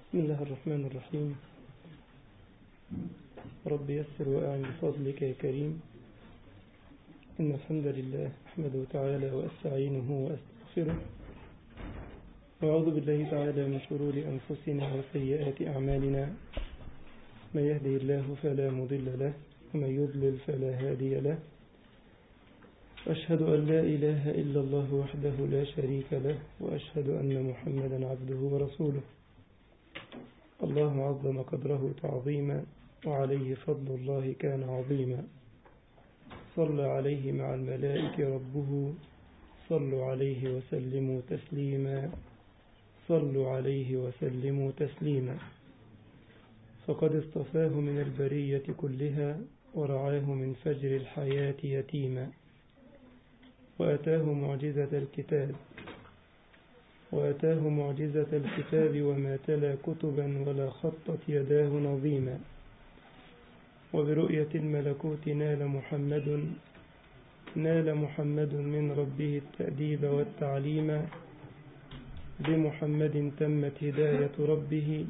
بسم الله الرحمن الرحيم رب يسر وأعن بفضلك يا كريم إن الحمد لله أحمده تعالى وأستعينه وأستغفره وأعوذ بالله تعالى من شرور أنفسنا وسيئات أعمالنا من يهده الله فلا مضل له ومن يضلل فلا هادي له أشهد أن لا إله إلا الله وحده لا شريك له وأشهد أن محمدا عبده ورسوله الله عظم قدره تعظيما وعليه فضل الله كان عظيما صلى عليه مع الملائكة ربه صلوا عليه وسلموا تسليما صلوا عليه وسلموا تسليما فقد اصطفاه من البرية كلها ورعاه من فجر الحياة يتيما وأتاه معجزة الكتاب وأتاه معجزة الكتاب وما تلا كتبا ولا خطت يداه نظيما وبرؤية الملكوت نال محمد نال محمد من ربه التأديب والتعليم بمحمد تمت هداية ربه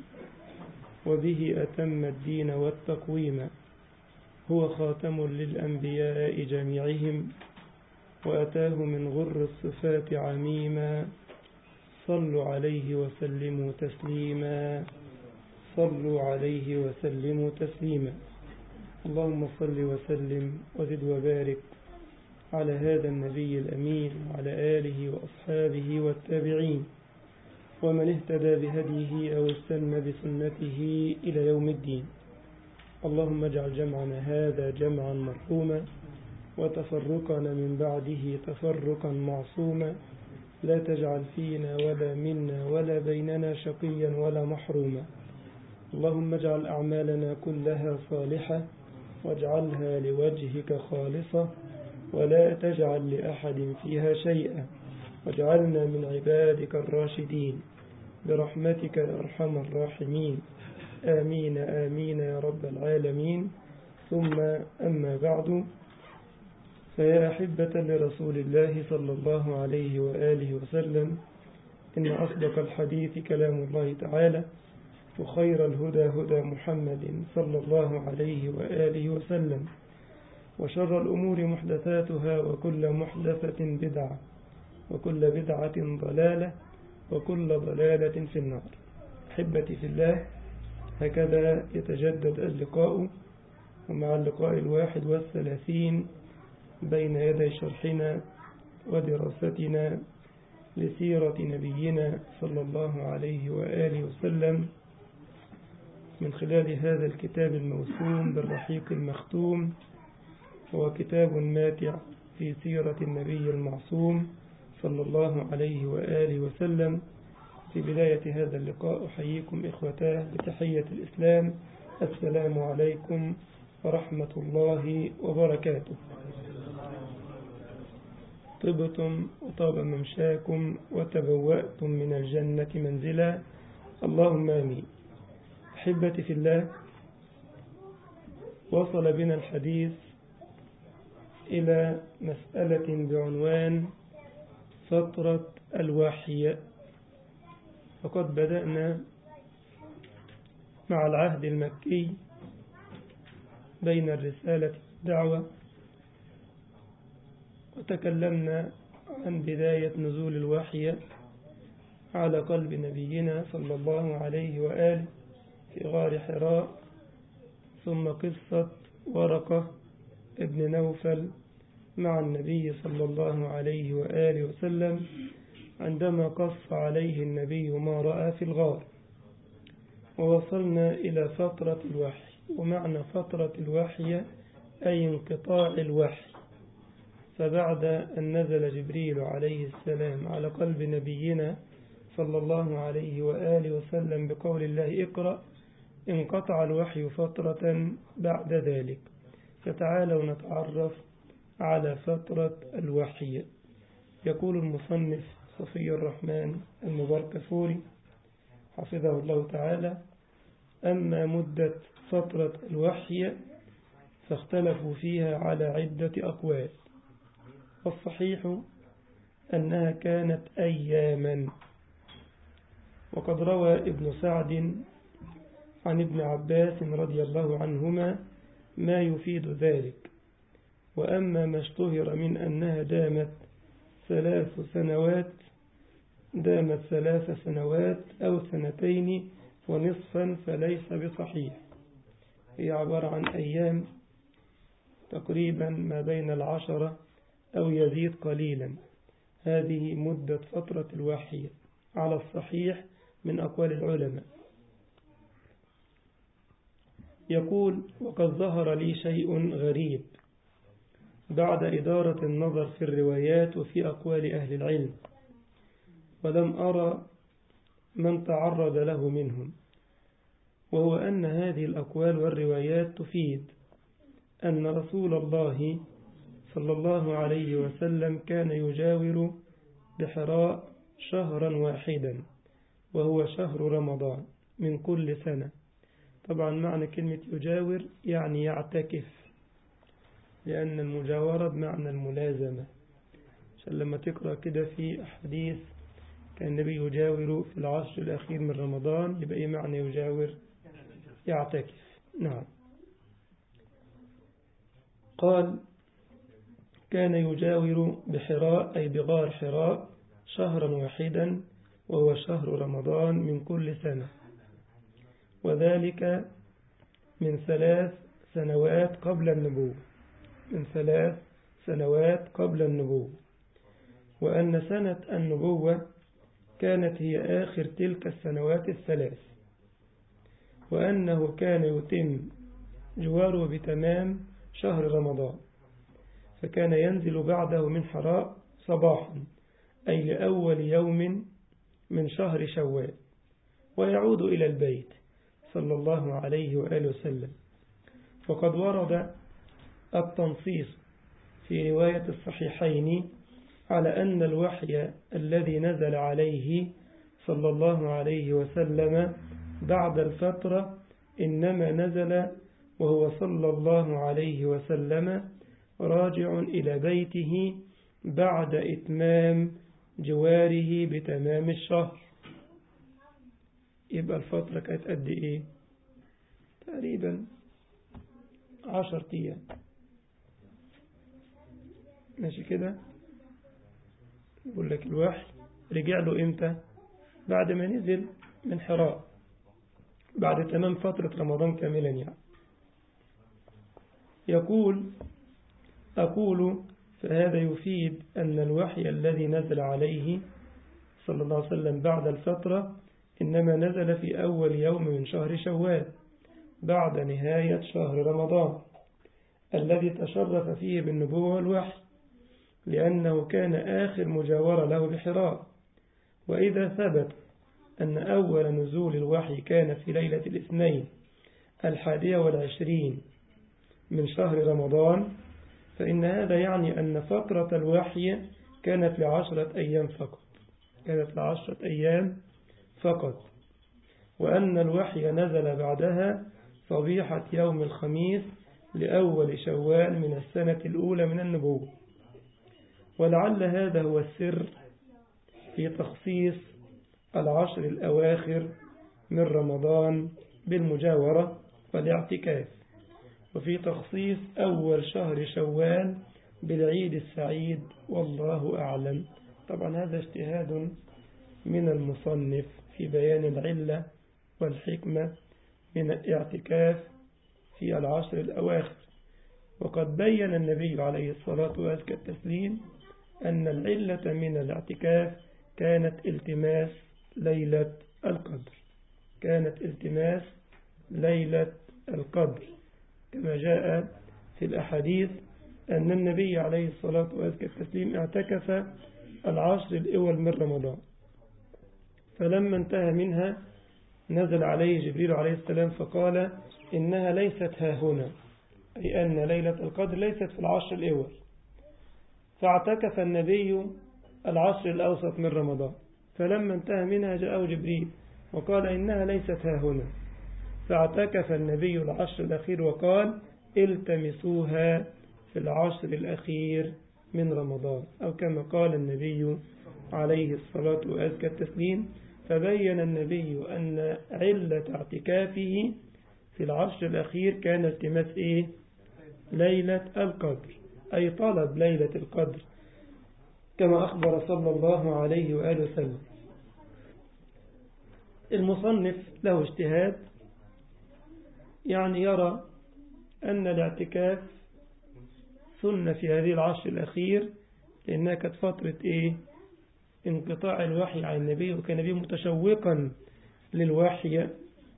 وبه أتم الدين والتقويم هو خاتم للأنبياء جميعهم وأتاه من غر الصفات عميما صلوا عليه وسلموا تسليما صلوا عليه وسلموا تسليما اللهم صل وسلم وزد وبارك على هذا النبي الأمين وعلى آله وأصحابه والتابعين ومن اهتدى بهديه أو استنى بسنته إلى يوم الدين اللهم اجعل جمعنا هذا جمعا مرحوما وتفرقنا من بعده تفرقا معصوما لا تجعل فينا ولا منا ولا بيننا شقيا ولا محروما اللهم اجعل أعمالنا كلها صالحة واجعلها لوجهك خالصة ولا تجعل لأحد فيها شيئا واجعلنا من عبادك الراشدين برحمتك يا أرحم الراحمين آمين آمين يا رب العالمين ثم أما بعد فيا أحبة لرسول الله صلى الله عليه وآله وسلم إن أصدق الحديث كلام الله تعالى وخير الهدى هدى محمد صلى الله عليه وآله وسلم وشر الأمور محدثاتها وكل محدثة بدعة وكل بدعة ضلالة وكل ضلالة في النار أحبتي في الله هكذا يتجدد اللقاء ومع اللقاء الواحد والثلاثين بين يدي شرحنا ودراستنا لسيرة نبينا صلى الله عليه وآله وسلم من خلال هذا الكتاب الموسوم بالرحيق المختوم هو كتاب ماتع في سيرة النبي المعصوم صلى الله عليه وآله وسلم في بداية هذا اللقاء أحييكم إخوتاه بتحية الإسلام السلام عليكم ورحمة الله وبركاته طبتم وطاب ممشاكم وتبوأتم من الجنة منزلا اللهم آمين أحبتي في الله وصل بنا الحديث إلى مسألة بعنوان فترة الوحي وقد بدأنا مع العهد المكي بين الرسالة والدعوة وتكلمنا عن بداية نزول الوحي على قلب نبينا صلى الله عليه وآله في غار حراء ثم قصة ورقة ابن نوفل مع النبي صلى الله عليه وآله وسلم عندما قص عليه النبي ما رأى في الغار ووصلنا إلى فترة الوحي ومعنى فترة الوحي أي انقطاع الوحي فبعد أن نزل جبريل عليه السلام على قلب نبينا صلى الله عليه وآله وسلم بقول الله اقرأ انقطع الوحي فترة بعد ذلك فتعالوا نتعرف على فترة الوحي يقول المصنف صفي الرحمن المبارك فوري حفظه الله تعالى أما مدة فترة الوحي فاختلفوا فيها على عدة أقوال والصحيح أنها كانت أياما وقد روى ابن سعد عن ابن عباس رضي الله عنهما ما يفيد ذلك وأما ما اشتهر من أنها دامت ثلاث سنوات دامت ثلاث سنوات أو سنتين ونصفا فليس بصحيح هي عبارة عن أيام تقريبا ما بين العشرة أو يزيد قليلا هذه مدة فترة الوحي على الصحيح من أقوال العلماء يقول وقد ظهر لي شيء غريب بعد إدارة النظر في الروايات وفي أقوال أهل العلم ولم أرى من تعرض له منهم وهو أن هذه الأقوال والروايات تفيد أن رسول الله صلى الله عليه وسلم كان يجاور بحراء شهرا واحدا وهو شهر رمضان من كل سنة طبعا معنى كلمة يجاور يعني يعتكف لأن المجاورة بمعنى الملازمة عشان لما تقرأ كده في أحاديث كان النبي يجاور في العشر الأخير من رمضان يبقى إيه معنى يجاور يعتكف نعم قال كان يجاور بحراء أي بغار حراء شهرا واحدا وهو شهر رمضان من كل سنة وذلك من ثلاث سنوات قبل النبوة من ثلاث سنوات قبل النبوة وأن سنة النبوة كانت هي آخر تلك السنوات الثلاث وأنه كان يتم جواره بتمام شهر رمضان فكان ينزل بعده من حراء صباحا أي لأول يوم من شهر شوال ويعود إلى البيت صلى الله عليه وآله وسلم وقد ورد التنصيص في رواية الصحيحين على أن الوحي الذي نزل عليه صلى الله عليه وسلم بعد الفترة إنما نزل وهو صلى الله عليه وسلم راجع إلى بيته بعد إتمام جواره بتمام الشهر يبقى الفترة كانت قد إيه تقريبا عشر أيام ماشي كده يقول لك الوحي رجع له إمتى بعد ما نزل من حراء بعد تمام فترة رمضان كاملا يعني يقول أقول فهذا يفيد أن الوحي الذي نزل عليه صلى الله عليه وسلم بعد الفترة إنما نزل في أول يوم من شهر شوال بعد نهاية شهر رمضان الذي تشرف فيه بالنبوة والوحي لأنه كان آخر مجاورة له بحراء وإذا ثبت أن أول نزول الوحي كان في ليلة الاثنين الحادية والعشرين من شهر رمضان فإن هذا يعني أن فترة الوحي كانت لعشرة أيام فقط كانت لعشرة أيام فقط وأن الوحي نزل بعدها صبيحة يوم الخميس لأول شوال من السنة الأولى من النبوة ولعل هذا هو السر في تخصيص العشر الأواخر من رمضان بالمجاورة والاعتكاف وفي تخصيص أول شهر شوال بالعيد السعيد والله أعلم طبعا هذا اجتهاد من المصنف في بيان العلة والحكمة من الاعتكاف في العشر الأواخر وقد بين النبي عليه الصلاة والتسليم أن العلة من الاعتكاف كانت التماس ليلة القدر كانت التماس ليلة القدر كما جاء في الأحاديث أن النبي عليه الصلاة والتسليم اعتكف العشر الأول من رمضان فلما انتهى منها نزل عليه جبريل عليه السلام فقال إنها ليست ها هنا أي أن ليلة القدر ليست في العشر الأول فاعتكف النبي العشر الأوسط من رمضان فلما انتهى منها جاءه جبريل وقال إنها ليست ها هنا فاعتكف النبي العشر الأخير وقال التمسوها في العشر الأخير من رمضان أو كما قال النبي عليه الصلاة وأزكى التسليم فبين النبي أن علة اعتكافه في العشر الأخير كان التماس إيه ليلة القدر أي طلب ليلة القدر كما أخبر صلى الله عليه وآله وسلم المصنف له اجتهاد يعني يرى أن الاعتكاف سنة في هذه العشر الأخير لأنها كانت فترة إيه انقطاع الوحي عن النبي وكان النبي متشوقا للوحي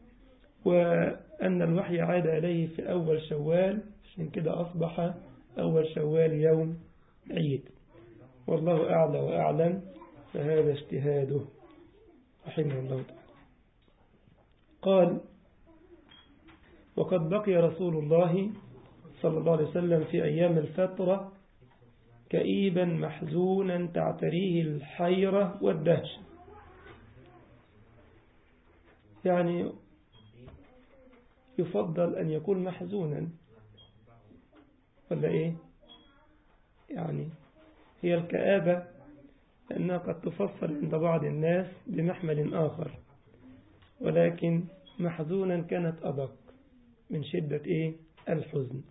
وأن الوحي عاد عليه في أول شوال عشان كده أصبح أول شوال يوم عيد والله أعلى وأعلم فهذا اجتهاده رحمه الله تعالى قال وقد بقي رسول الله صلى الله عليه وسلم في أيام الفترة كئيبا محزونا تعتريه الحيرة والدهشة يعني يفضل أن يكون محزونا ولا إيه يعني هي الكآبة أنها قد تفسر عند بعض الناس بمحمل آخر ولكن محزونا كانت أدق من شدة إيه الحزن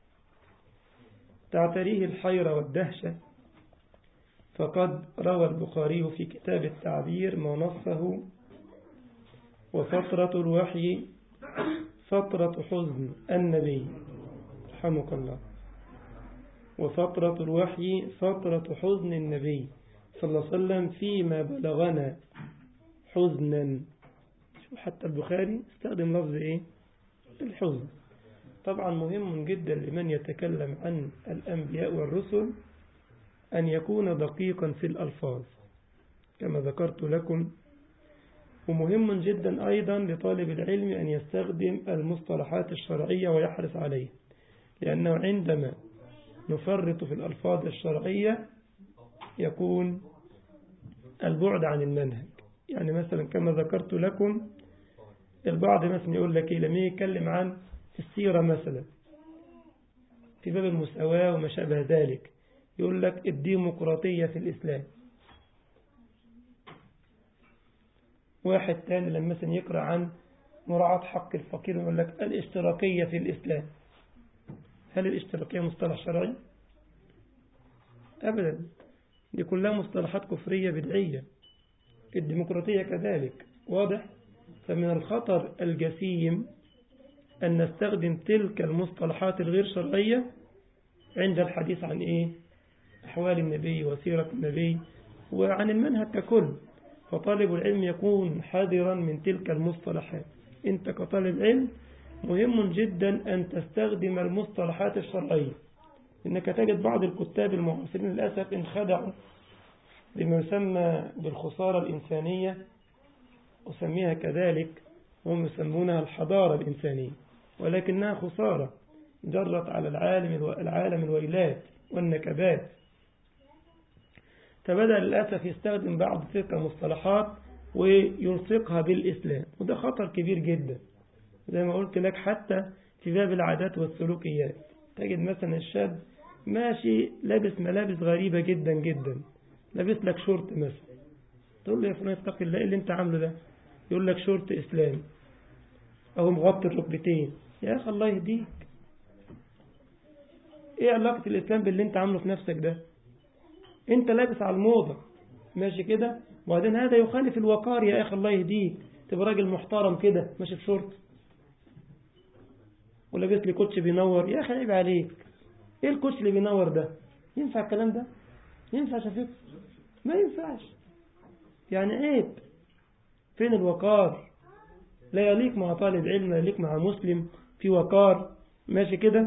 تعتريه الحيرة والدهشة فقد روى البخاري في كتاب التعبير ما نصه وفترة الوحي فترة حزن النبي رحمك الله وفترة الوحي فترة حزن النبي صلى الله عليه وسلم فيما بلغنا حزنا حتى البخاري استخدم لفظ ايه الحزن طبعا مهم جدا لمن يتكلم عن الأنبياء والرسل أن يكون دقيقا في الألفاظ كما ذكرت لكم ومهم جدا أيضا لطالب العلم أن يستخدم المصطلحات الشرعية ويحرص عليه لأنه عندما نفرط في الألفاظ الشرعية يكون البعد عن المنهج يعني مثلا كما ذكرت لكم البعض مثلا يقول لك لما يتكلم عن السيرة مثلا في باب المساواة وما شابه ذلك يقول لك الديمقراطية في الإسلام واحد تاني لما مثلا يقرأ عن مراعاة حق الفقير يقول لك الاشتراكية في الإسلام هل الاشتراكية مصطلح شرعي؟ أبدا دي كلها مصطلحات كفرية بدعية الديمقراطية كذلك واضح فمن الخطر الجسيم أن نستخدم تلك المصطلحات الغير شرعية عند الحديث عن إيه أحوال النبي وسيرة النبي وعن المنهج ككل فطالب العلم يكون حذرا من تلك المصطلحات أنت كطالب علم مهم جدا أن تستخدم المصطلحات الشرعية إنك تجد بعض الكتاب المعاصرين للأسف انخدعوا بما يسمى بالخسارة الإنسانية أسميها كذلك هم يسمونها الحضارة الإنسانية ولكنها خسارة جرت على العالم العالم الويلات والنكبات فبدأ للأسف يستخدم بعض تلك المصطلحات ويلصقها بالإسلام وده خطر كبير جدا زي ما قلت لك حتى في باب العادات والسلوكيات تجد مثلا الشاب ماشي لابس ملابس غريبة جدا جدا لابس لك شورت مثلا تقول له يا فلان اتق الله ايه اللي انت عامله ده يقول لك شورت اسلامي او مغطي الركبتين يا اخي الله يهديك ايه علاقة الاسلام باللي انت عامله في نفسك ده انت لابس على الموضة ماشي كده وبعدين هذا يخالف الوقار يا اخي الله يهديك تبقى راجل محترم كده ماشي في شورت ولابس لي كوتش بينور يا اخي عيب عليك ايه الكوتش اللي بينور ده ينفع الكلام ده ينفع شفيق ما ينفعش يعني عيب فين الوقار لا يليق مع طالب علم لا يليق مع مسلم في وقار ماشي كده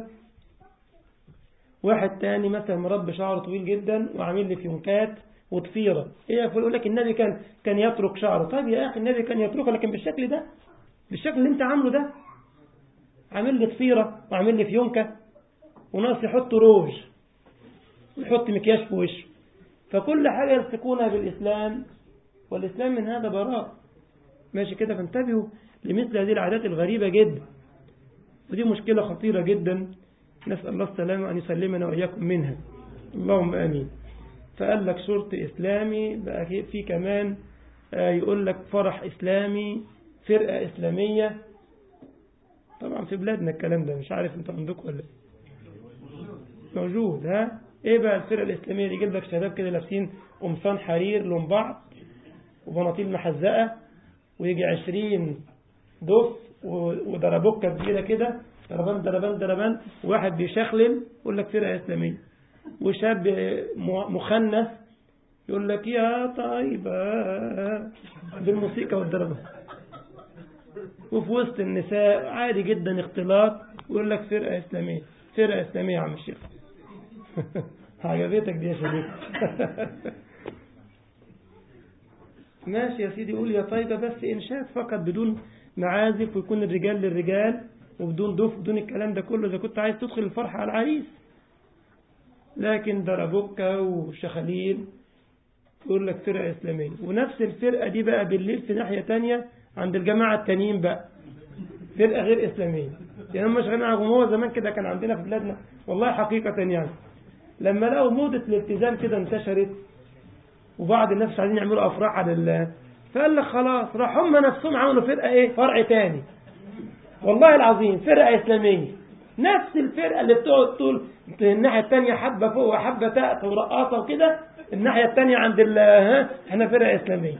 واحد تاني مثلا مربي شعره طويل جدا وعامل لي فيونكات وضفيره ايه يقول لك النبي كان كان يترك شعره طيب يا اخي النبي كان يتركه لكن بالشكل ده بالشكل اللي انت عامله ده عامل لي ضفيره وعامل لي فيونكه وناس يحط روج ويحط مكياج في وشه فكل حاجة يلصقونها بالإسلام والإسلام من هذا براء ماشي كده فانتبهوا لمثل هذه العادات الغريبة جدا ودي مشكلة خطيرة جدا نسأل الله السلامة أن يسلمنا وإياكم منها اللهم آمين فقال لك شرط إسلامي بقى في كمان يقول لك فرح إسلامي فرقة إسلامية طبعا في بلادنا الكلام ده مش عارف انت عندكم ولا موجود ها ايه بقى الفرقة الإسلامية دي يجيب لك شباب كده لابسين قمصان حرير لون بعض وبناطيل محزقة ويجي عشرين دف ودربوكة كبيرة كده دربان دربان دربان وواحد بيشخلل يقول لك فرقة إسلامية وشاب مخنث يقول لك يا طيبة بالموسيقى والدربان وفي وسط النساء عادي جدا اختلاط يقول لك فرقة إسلامية فرقة إسلامية يا عم الشيخ عجبتك دي يا شباب ماشي يا سيدي قول يا طيبة بس إنشاد فقط بدون معازف ويكون الرجال للرجال وبدون دف بدون الكلام ده كله إذا كنت عايز تدخل الفرحة على العريس لكن دربوكة وشخاليل يقول لك فرقة إسلامية ونفس الفرقة دي بقى بالليل في ناحية تانية عند الجماعة التانيين بقى فرقة غير إسلامية يعني هم شغالين على غموة زمان كده كان عندنا في بلادنا والله حقيقة يعني لما لقوا موضة الالتزام كده انتشرت وبعض الناس عايزين يعملوا أفراح على ال فقال لك خلاص راح هم نفسهم عملوا فرقة إيه فرع تاني والله العظيم فرقة إسلامية نفس الفرقة اللي بتقعد طول الناحية التانية حبة فوق وحبة تحت ورقاصة وكده الناحية التانية عند ال ها احنا فرقة إسلامية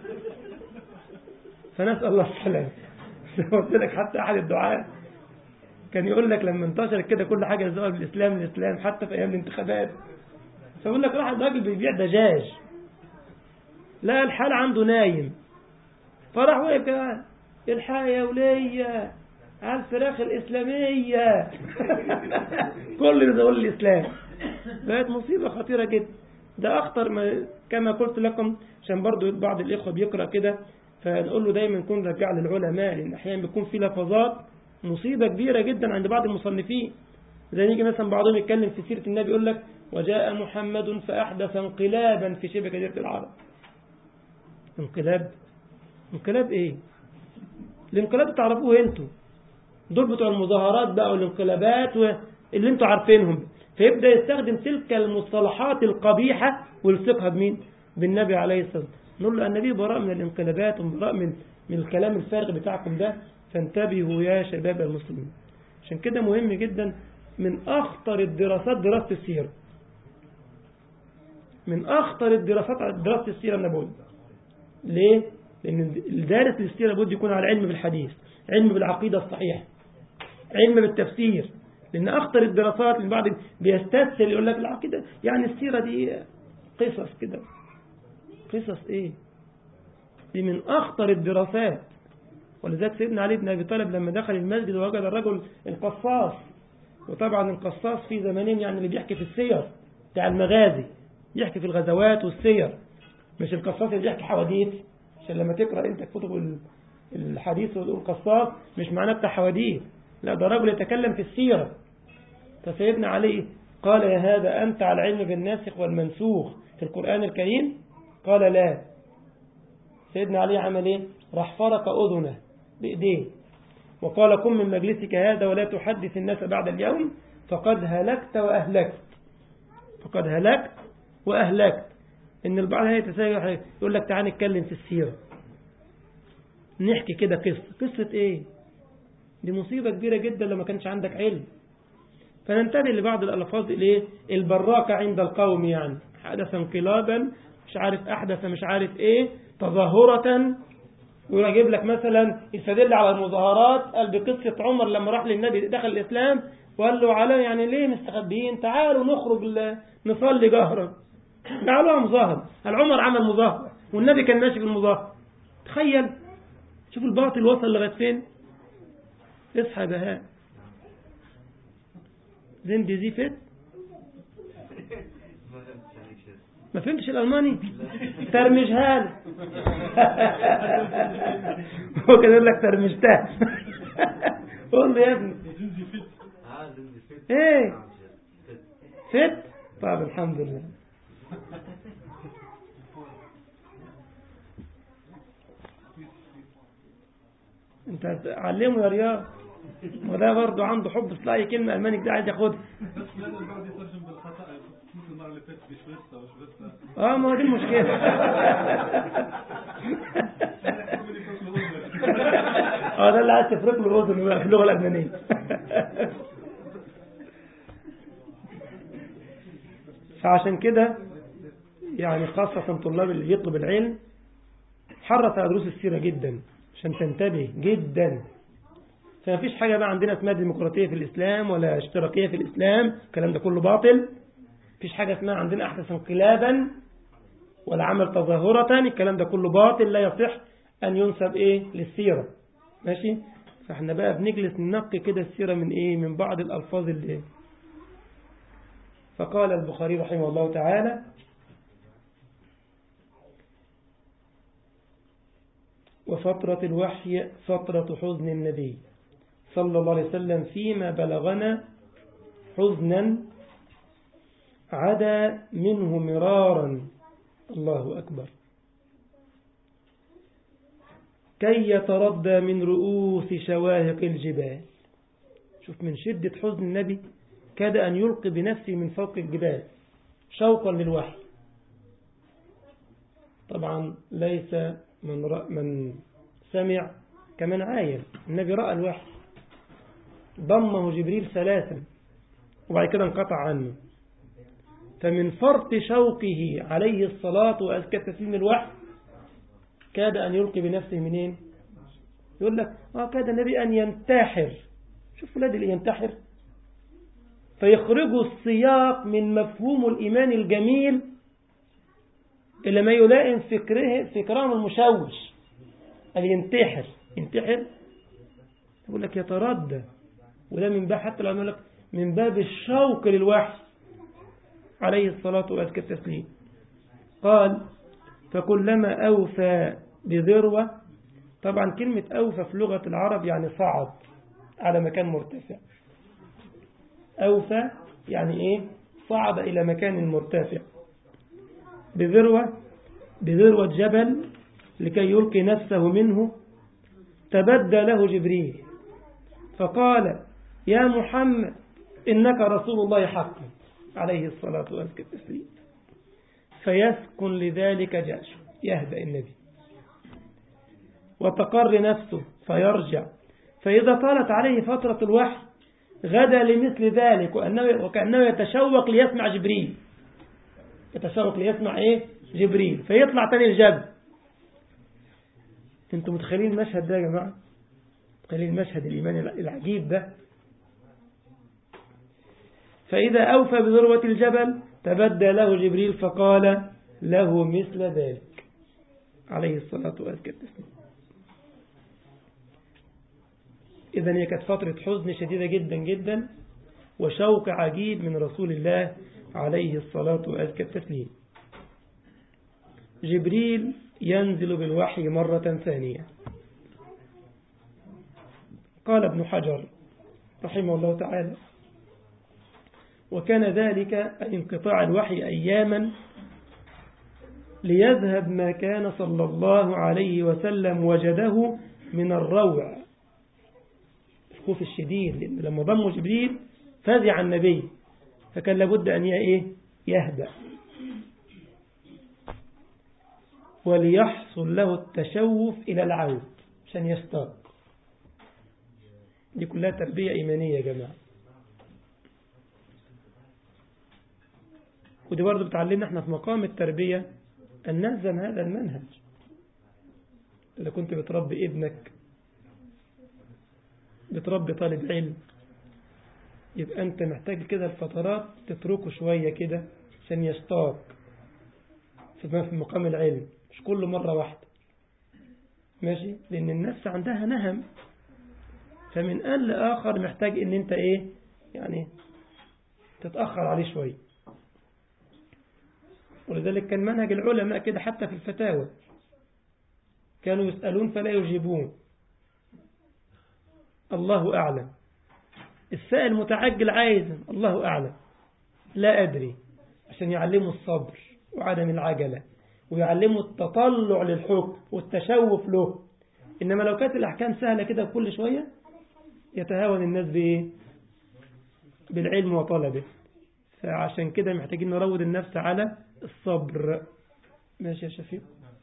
فنسأل الله السلامة قلت لك حتى أحد الدعاء كان يقول لك لما انتشرت كده كل حاجة يزوها بالإسلام الإسلام حتى في أيام الانتخابات فيقول لك واحد راجل بيبيع دجاج لا الحال عنده نايم فراح وقف كده الحق يا ولية على الفراخ الإسلامية كل ده يقول الإسلام بقت مصيبة خطيرة جدا ده أخطر ما كما قلت لكم عشان برضو بعض الإخوة بيقرأ كده فنقول له دايما نكون رجع للعلماء لأن أحيانا بيكون في لفظات مصيبة كبيرة جدا عند بعض المصنفين زي نيجي مثلا بعضهم يتكلم في سيرة النبي يقول لك وجاء محمد فأحدث انقلابا في شبه جزيرة العرب انقلاب انقلاب ايه الانقلاب تعرفوه انتوا دول بتوع المظاهرات بقى والانقلابات اللي انتوا عارفينهم فيبدأ يستخدم تلك المصطلحات القبيحة ويلصقها بمين بالنبي عليه الصلاة والسلام نقول له النبي براء من الانقلابات وبراء من من الكلام الفارغ بتاعكم ده فانتبهوا يا شباب المسلمين عشان كده مهم جدا من أخطر الدراسات دراسة السيرة من أخطر الدراسات دراسة السيرة النبوية ليه؟ لأن الدارس للسيرة بد يكون على علم بالحديث علم بالعقيدة الصحيحة علم بالتفسير لأن أخطر الدراسات اللي بعض بيستسهل يقول لك العقيدة يعني السيرة دي قصص كده قصص إيه؟ دي من أخطر الدراسات ولذلك سيدنا علي بن أبي طالب لما دخل المسجد ووجد الرجل القصاص وطبعا القصاص في زمانين يعني اللي بيحكي في السير بتاع المغازي يحكي في الغزوات والسير مش القصاص اللي بيحكي حواديت عشان لما تقرأ انت كتب الحديث وتقول قصاص مش معناه بتاع حواديت لا ده رجل يتكلم في السيرة فسيدنا علي قال يا هذا أنت على العلم بالناسخ والمنسوخ في القرآن الكريم قال لا سيدنا علي عمل ايه راح فرق أذنه بإيديه وقال قم من مجلسك هذا ولا تحدث الناس بعد اليوم فقد هلكت وأهلكت فقد هلكت وأهلكت إن البعض هيتساوي يقول لك تعال نتكلم في السيرة نحكي كده قصة قصة إيه دي مصيبة كبيرة جدا لما كانش عندك علم فننتبه لبعض الألفاظ الإيه البراكة عند القوم يعني حدث انقلابا مش عارف أحدث مش عارف إيه تظاهرة ويجيب لك مثلا يستدل على المظاهرات قال بقصة عمر لما راح للنبي دخل الإسلام وقال له على يعني ليه مستخبيين تعالوا نخرج نصلي جهرا قالوا مظاهر قال عمر عمل مظاهرة والنبي كان ماشي في المظاهرة تخيل شوف الباطل وصل لغاية فين اصحى يا بهاء زين دي زي فت ما فهمتش الألماني ترمجها لي هو كان يقول لك ترمجتها قول له يا ابني ايه فت طيب الحمد لله انت علمه يا رياض وده برضه عنده حب في أي كلمة ألماني كده عايز ياخدها بس لازم البعض يترجم بالخطأ مثل المرة اللي فاتت بشويستا وشويستا اه ما هو دي المشكلة اه ده اللي عايز تفرق له اذنه بقى في اللغة الألمانية فعشان كده يعني خاصة طلاب اللي يطلب العلم حرص على دروس السيرة جدا عشان تنتبه جدا فما فيش حاجة بقى عندنا اسمها ديمقراطية في الإسلام ولا اشتراكية في الإسلام الكلام ده كله باطل فيش حاجة اسمها عندنا أحدث انقلابا ولا عمل تظاهرة الكلام ده كله باطل لا يصح أن ينسب إيه للسيرة ماشي فاحنا بقى بنجلس ننقي كده السيرة من إيه من بعض الألفاظ اللي فقال البخاري رحمه الله تعالى وفترة الوحي فترة حزن النبي صلى الله عليه وسلم فيما بلغنا حزنا عدا منه مرارا الله أكبر كي يتردى من رؤوس شواهق الجبال شوف من شدة حزن النبي كاد أن يلقي بنفسه من فوق الجبال شوقا للوحي طبعا ليس من, رأ من سمع كمن عاين النبي رأى الوحي ضمه جبريل ثلاثا وبعد كده انقطع عنه فمن فرط شوقه عليه الصلاة وأزكى تسليم الوحي كاد أن يلقي بنفسه منين يقول لك آه كاد النبي أن ينتحر شوف ولاد اللي ينتحر فيخرجوا السياق من مفهوم الإيمان الجميل إلى ما يلائم فكره فكرهم المشوش اللي ينتحر ينتحر يقول لك يتردى وده من باب حتى لو يقول لك من باب الشوق للوحي عليه الصلاة وأزكى التسليم قال فكلما أوفى بذروة طبعا كلمة أوفى في لغة العرب يعني صعد على مكان مرتفع أوفى يعني إيه صعد إلى مكان مرتفع بذروة بذروة جبل لكي يلقي نفسه منه تبدى له جبريل فقال يا محمد إنك رسول الله حقا عليه الصلاة والسلام فيسكن لذلك جأشه يهدأ النبي وتقر نفسه فيرجع فإذا طالت عليه فترة الوحي غدا لمثل ذلك وأنه وكأنه يتشوق ليسمع جبريل يتشوق ليسمع إيه جبريل فيطلع تاني الجبل انتم متخيلين المشهد ده يا جماعة متخيلين المشهد الإيماني العجيب ده فإذا أوفى بذروة الجبل تبدى له جبريل فقال له مثل ذلك عليه الصلاة والسلام إذا هي كانت فترة حزن شديدة جدا جدا وشوق عجيب من رسول الله عليه الصلاة وأزكى التسليم جبريل ينزل بالوحي مرة ثانية قال ابن حجر رحمه الله تعالى وكان ذلك انقطاع الوحي أياما ليذهب ما كان صلى الله عليه وسلم وجده من الروع الخوف الشديد لأن لما ضموا جبريل فزع النبي فكان لابد أن إيه يهدأ وليحصل له التشوف إلى العود عشان يستاق دي كلها تربية إيمانية يا جماعة ودي برضه بتعلمنا احنا في مقام التربية أن نلزم هذا المنهج إذا كنت بتربي ابنك بتربي طالب علم يبقى أنت محتاج كده الفترات تتركه شوية كده عشان يشتاق في مقام العلم مش كل مرة واحدة ماشي لأن النفس عندها نهم فمن آن لآخر محتاج إن أنت إيه يعني تتأخر عليه شوية ولذلك كان منهج العلماء كده حتى في الفتاوى كانوا يسألون فلا يجيبون الله أعلم السائل متعجل عايز الله أعلم لا أدري عشان يعلموا الصبر وعدم العجلة ويعلموا التطلع للحكم والتشوف له إنما لو كانت الأحكام سهلة كده كل شوية يتهاون الناس بإيه بالعلم وطلبه فعشان كده محتاجين نروض النفس على الصبر ماشي يا شفيق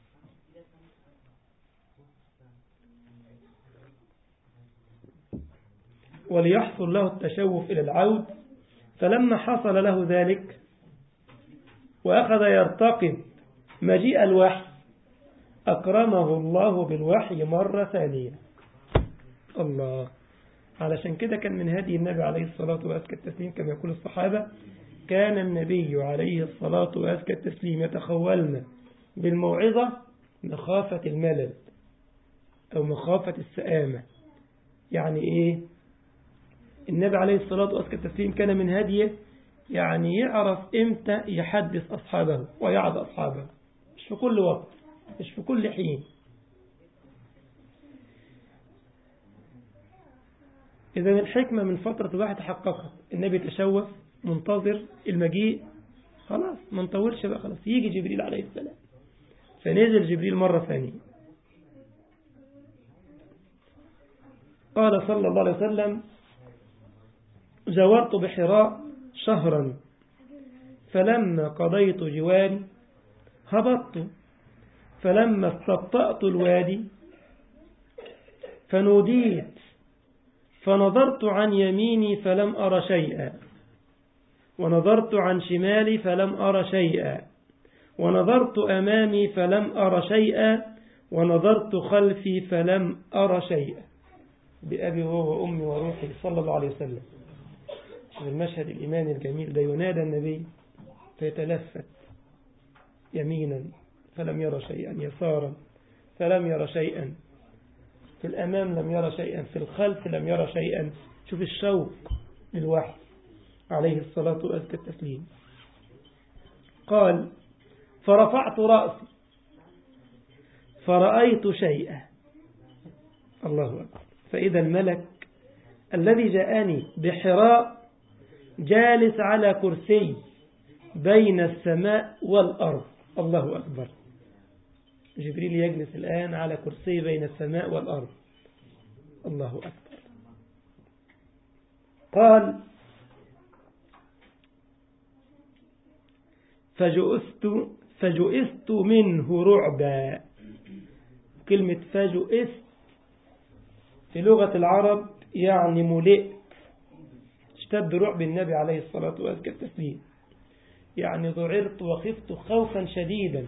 وليحصل له التشوف إلى العود فلما حصل له ذلك وأخذ يرتقب مجيء الوحي أكرمه الله بالوحي مرة ثانية الله علشان كده كان من هدي النبي عليه الصلاة وأزكى التسليم كما يقول الصحابة كان النبي عليه الصلاة وأزكى التسليم يتخولنا بالموعظة مخافة الملل أو مخافة السآمة يعني إيه النبي عليه الصلاة وأزكى التسليم كان من هديه يعني يعرف إمتى يحدث أصحابه ويعظ أصحابه مش في كل وقت مش في كل حين إذا الحكمة من فترة الواحد تحققت النبي تشوف منتظر المجيء خلاص ما نطولش بقى خلاص يجي جبريل عليه السلام فنزل جبريل مرة ثانية قال صلى الله عليه وسلم جاورت بحراء شهرا فلما قضيت جواري هبطت فلما استبطأت الوادي فنوديت فنظرت عن يميني فلم أر شيئا ونظرت عن شمالي فلم أر شيئا ونظرت أمامي فلم أر شيئا ونظرت خلفي فلم أر شيئا بأبي هو وأمي وروحي صلى الله عليه وسلم في المشهد الإيماني الجميل ده ينادى النبي فيتلفت يمينا فلم يرى شيئا يسارا فلم يرى شيئا في الأمام لم يرى شيئا في الخلف لم يرى شيئا شوف الشوق للوحي عليه الصلاة وأزكى التسليم قال فرفعت رأسي فرأيت شيئا الله أكبر فإذا الملك الذي جاءني بحراء جالس على كرسي بين السماء والأرض الله أكبر جبريل يجلس الآن على كرسي بين السماء والأرض الله أكبر قال فجئست فجئست منه رعبا كلمة فجئست في لغة العرب يعني ملئت اشتد رعب النبي عليه الصلاة والسلام التسليم يعني ذعرت وخفت خوفا شديدا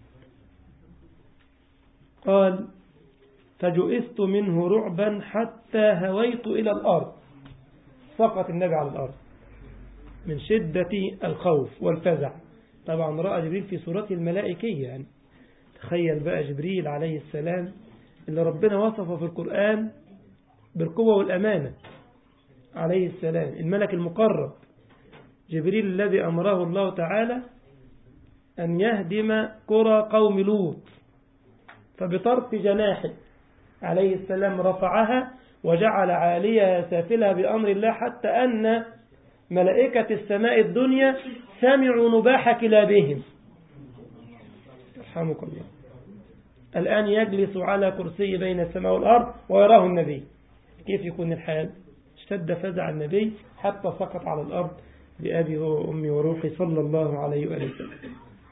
قال فجئست منه رعبا حتى هويت إلى الأرض سقط النبي على الأرض من شدة الخوف والفزع طبعا رأى جبريل في صورته الملائكية يعني تخيل بقى جبريل عليه السلام اللي ربنا وصفه في القرآن بالقوة والأمانة عليه السلام الملك المقرب جبريل الذي أمره الله تعالى أن يهدم قرى قوم لوط فبطرف جناحه عليه السلام رفعها وجعل عاليها سافلها بأمر الله حتى أن ملائكة السماء الدنيا سمعوا نباح كلابهم يرحمك الله الآن يجلس على كرسي بين السماء والأرض ويراه النبي كيف يكون الحال اشتد فزع النبي حتى سقط على الأرض بأبي هو وأمي وروحي صلى الله عليه وآله وسلم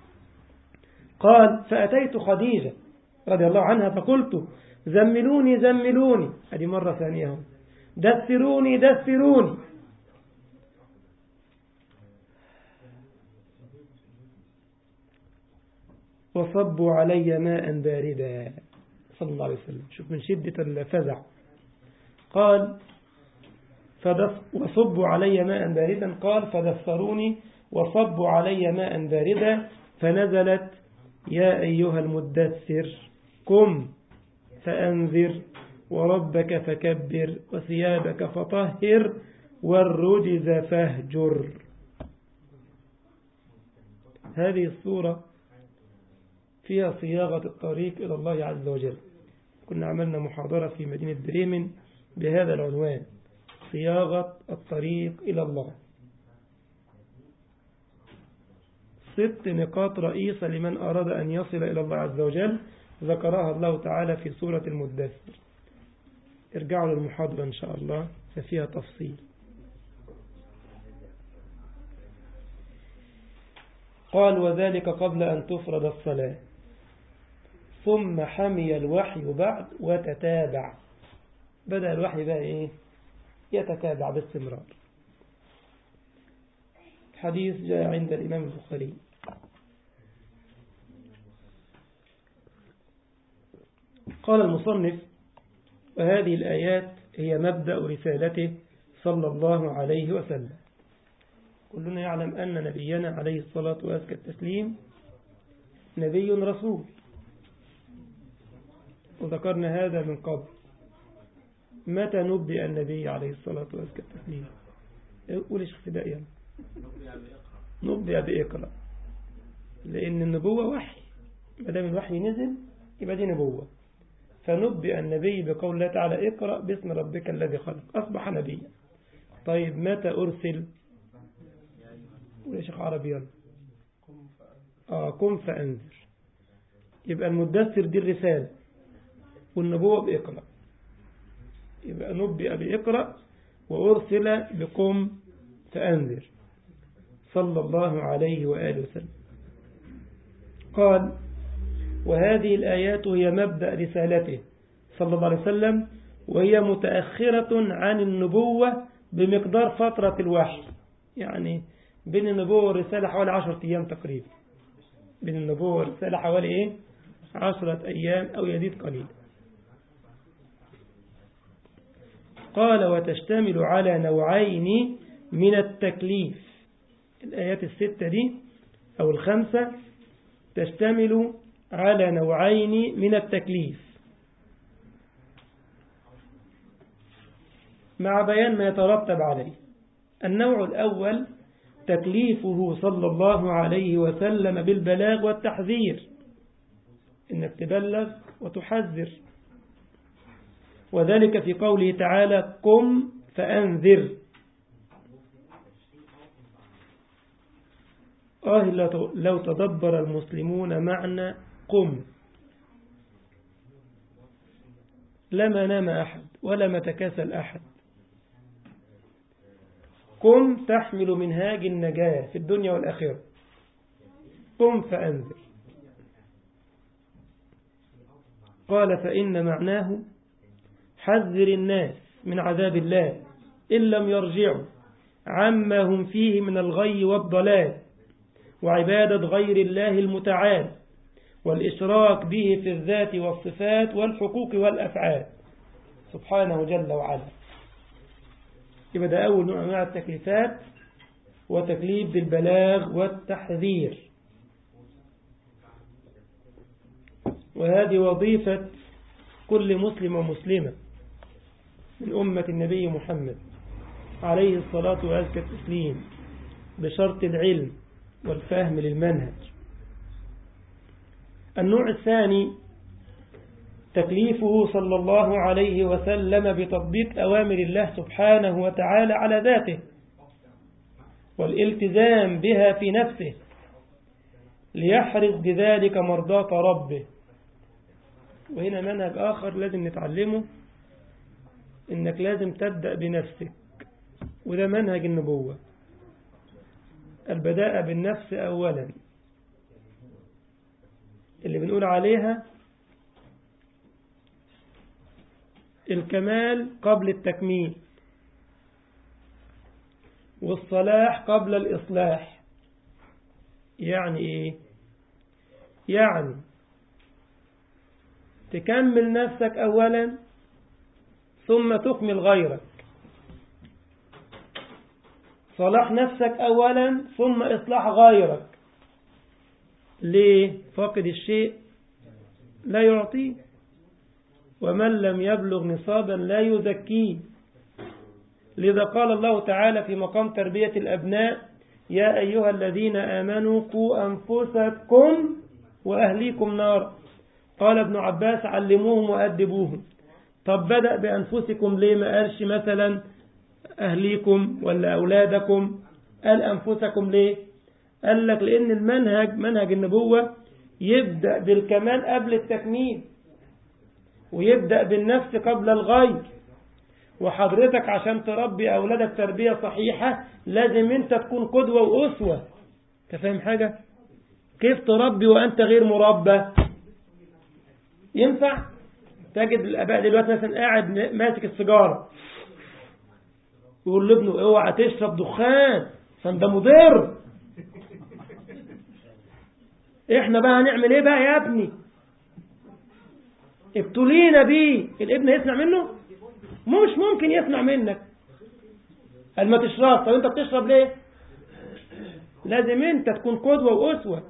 قال فأتيت خديجة رضي الله عنها فقلت زملوني زملوني هذه مرة ثانية دثروني دثروني وصبوا علي ماء باردا صلى الله عليه وسلم شوف من شدة الفزع قال فدف وصبوا علي ماء باردا قال فدثروني وصبوا علي ماء باردا فنزلت يا أيها المدثر قم فأنذر وربك فكبر وثيابك فطهر والرجز فاهجر هذه الصورة فيها صياغة الطريق إلى الله عز وجل كنا عملنا محاضرة في مدينة بريمن بهذا العنوان صياغة الطريق إلى الله ست نقاط رئيسة لمن أراد أن يصل إلى الله عز وجل ذكرها الله تعالى في سورة المدثر ارجعوا للمحاضرة إن شاء الله ففيها تفصيل قال وذلك قبل أن تفرض الصلاة ثم حمي الوحي بعد وتتابع بدأ الوحي بقى إيه يتتابع باستمرار حديث جاء عند الإمام البخاري قال المصنف وهذه الآيات هي مبدأ رسالته صلى الله عليه وسلم كلنا يعلم أن نبينا عليه الصلاة وأزكى التسليم نبي رسول وذكرنا هذا من قبل متى نبدأ النبي عليه الصلاة والسلام التسليم قول ايش ابتدائيا نبدأ بإقرأ لأن النبوة وحي ما دام الوحي نزل يبقى دي نبوة فنبئ النبي بقول الله تعالى اقرأ باسم ربك الذي خلق أصبح نبيا طيب متى أرسل قول يا شيخ عربي يلا آه قم فأنذر يبقى المدثر دي الرسالة والنبوة بإقرأ يبقى نبئ بإقرأ وأرسل بقم فأنذر صلى الله عليه وآله وسلم قال وهذه الآيات هي مبدأ رسالته صلى الله عليه وسلم وهي متأخرة عن النبوة بمقدار فترة الوحي يعني بين النبوة والرسالة حوالي عشرة أيام تقريبا بين النبوة والرسالة حوالي إيه عشرة أيام أو يزيد قليلا قال وتشتمل على نوعين من التكليف الآيات الستة دي أو الخمسة تشتمل على نوعين من التكليف مع بيان ما يترتب عليه النوع الأول تكليفه صلى الله عليه وسلم بالبلاغ والتحذير إنك تبلغ وتحذر وذلك في قوله تعالى قم فأنذر آه لو تدبر المسلمون معنى قم لما نام أحد ولم تكاسل أحد قم تحمل منهاج النجاة في الدنيا والآخرة قم فأنذر قال فإن معناه حذر الناس من عذاب الله إن لم يرجعوا عما هم فيه من الغي والضلال وعبادة غير الله المتعال والإشراك به في الذات والصفات والحقوق والأفعال سبحانه جل وعلا يبقى ده أول نوع من التكليفات وتكليف بالبلاغ والتحذير وهذه وظيفة كل مسلم ومسلمة من أمة النبي محمد عليه الصلاة وأزكى التسليم بشرط العلم والفهم للمنهج النوع الثاني تكليفه صلى الله عليه وسلم بتطبيق أوامر الله سبحانه وتعالى على ذاته والالتزام بها في نفسه ليحرز بذلك مرضاة ربه وهنا منهج آخر لازم نتعلمه إنك لازم تبدأ بنفسك وده منهج النبوة البداء بالنفس أولا اللي بنقول عليها الكمال قبل التكميل والصلاح قبل الإصلاح يعني إيه يعني تكمل نفسك أولا ثم تكمل غيرك صلاح نفسك أولا ثم إصلاح غيرك ليه فاقد الشيء لا يعطيه ومن لم يبلغ نصابا لا يزكيه لذا قال الله تعالى في مقام تربية الأبناء يا أيها الذين آمنوا قوا أنفسكم وأهليكم نار قال ابن عباس علموهم وأدبوهم طب بدأ بأنفسكم ليه ما قالش مثلا أهليكم ولا أولادكم قال أنفسكم ليه قال لك لأن المنهج منهج النبوة يبدأ بالكمال قبل التكميل ويبدأ بالنفس قبل الغير وحضرتك عشان تربي أولادك تربية صحيحة لازم أنت تكون قدوة وأسوة أنت فاهم حاجة كيف تربي وأنت غير مربى ينفع تجد الآباء دلوقتي مثلا قاعد ماسك السيجارة يقول لابنه اوعى تشرب دخان عشان ده مضر احنا بقى هنعمل ايه بقى يا ابني ابتلينا بيه الابن يسمع منه مش ممكن يسمع منك قال ما تشرب طب انت بتشرب ليه لازم انت تكون قدوة واسوة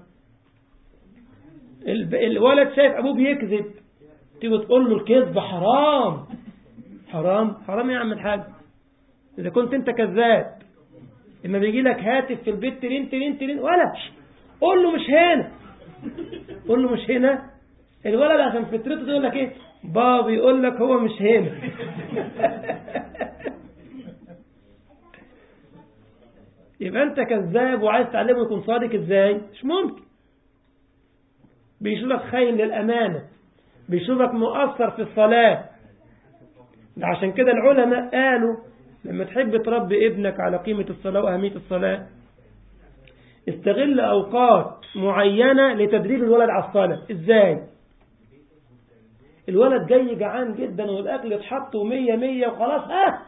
الولد شايف ابوه بيكذب تيجي تقول له الكذب حرام حرام حرام يا عم الحاج اذا كنت انت كذاب لما بيجي لك هاتف في البيت ترين ترين ترين ولا قول له مش هنا قول له مش هنا الولد عشان فطرته تقول لك ايه بابا يقول لك هو مش هنا يبقى انت كذاب وعايز تعلمه يكون صادق ازاي مش ممكن بيشوفك خاين للأمانة بيشوفك مؤثر في الصلاة عشان كده العلماء قالوا لما تحب تربي ابنك على قيمة الصلاة وأهمية الصلاة استغل أوقات معينة لتدريب الولد على الصلاة إزاي الولد جاي جعان جدا والأكل اتحط ومية مية وخلاص ها